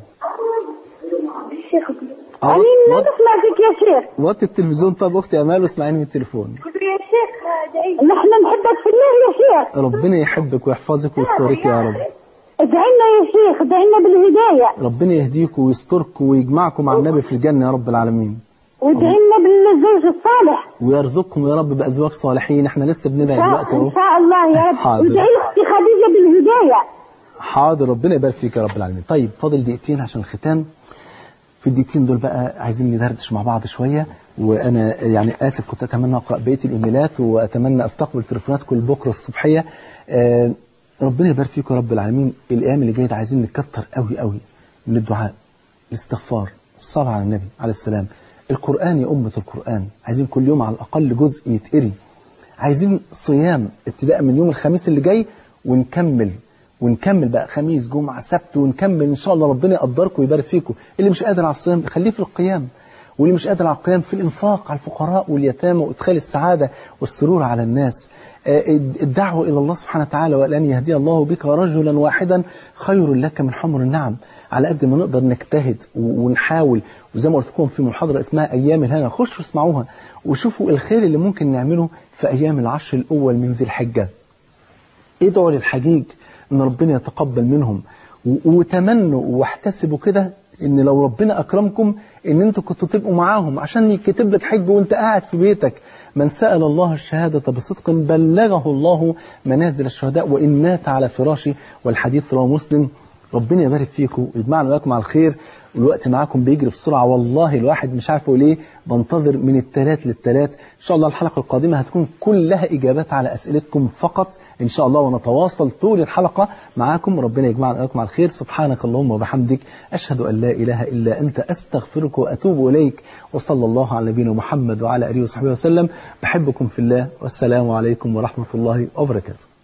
الشيخ أه، أنا ما وط- نسمع فيك يا شيخ وطي التلفزيون طب اختي امال واسمعيني من التليفون يا شيخ نحن نحبك في الله يا شيخ ربنا يحبك ويحفظك ويسترك يا رب ادعينا يا شيخ ادعينا بالهداية ربنا يهديك ويسترك ويجمعكم مع النبي في الجنه يا رب العالمين وادعينا بالزوج الصالح ويرزقكم يا رب بازواج صالحين احنا لسه بندعي إن دلوقتي شاء- اهو ان شاء الله يا رب حاضر. وادعي اختي خديجة بالهداية حاضر ربنا يبارك فيك يا رب العالمين طيب فاضل دقيقتين عشان الختام في الدقيقتين دول بقى عايزين ندردش مع بعض شوية وأنا يعني آسف كنت أتمنى أقرأ بقية الإيميلات وأتمنى أستقبل تليفوناتكم بكرة الصبحية آه ربنا يبارك فيكم يا رب العالمين الأيام اللي جاية دي عايزين نكتر قوي قوي من الدعاء الاستغفار الصلاة على النبي عليه السلام القرآن يا أمة القرآن عايزين كل يوم على الأقل جزء يتقري عايزين صيام ابتداء من يوم الخميس اللي جاي ونكمل ونكمل بقى خميس جمعة سبت ونكمل إن شاء الله ربنا يقدركم ويبارك فيكم اللي مش قادر على الصيام خليه في القيام واللي مش قادر على القيام في الإنفاق على الفقراء واليتامى وإدخال السعادة والسرور على الناس آه، الدعوة إلى الله سبحانه وتعالى وأن يهدي الله بك رجلا واحدا خير لك من حمر النعم على قد ما نقدر نجتهد و- ونحاول وزي ما قلت لكم في محاضرة اسمها أيام الهنا خشوا اسمعوها وشوفوا الخير اللي ممكن نعمله في أيام العشر الأول من ذي الحجة ادعوا للحجيج ان ربنا يتقبل منهم و- وتمنوا واحتسبوا كده ان لو ربنا اكرمكم ان انتوا كنتوا تبقوا معاهم عشان يكتب لك حج وانت قاعد في بيتك من سأل الله الشهادة بصدق بلغه الله منازل الشهداء وإن مات على فراشه والحديث رواه مسلم ربنا يبارك فيكم ويجمعنا وياكم على الخير والوقت معاكم بيجري بسرعة والله الواحد مش عارف اقول ايه بنتظر من الثلاث للثلاث ان شاء الله الحلقة القادمة هتكون كلها اجابات على اسئلتكم فقط ان شاء الله ونتواصل طول الحلقة معاكم ربنا يجمعنا وياكم على الخير سبحانك اللهم وبحمدك اشهد ان لا اله الا انت استغفرك واتوب اليك وصلى الله على نبينا محمد وعلى اله وصحبه وسلم بحبكم في الله والسلام عليكم ورحمة الله وبركاته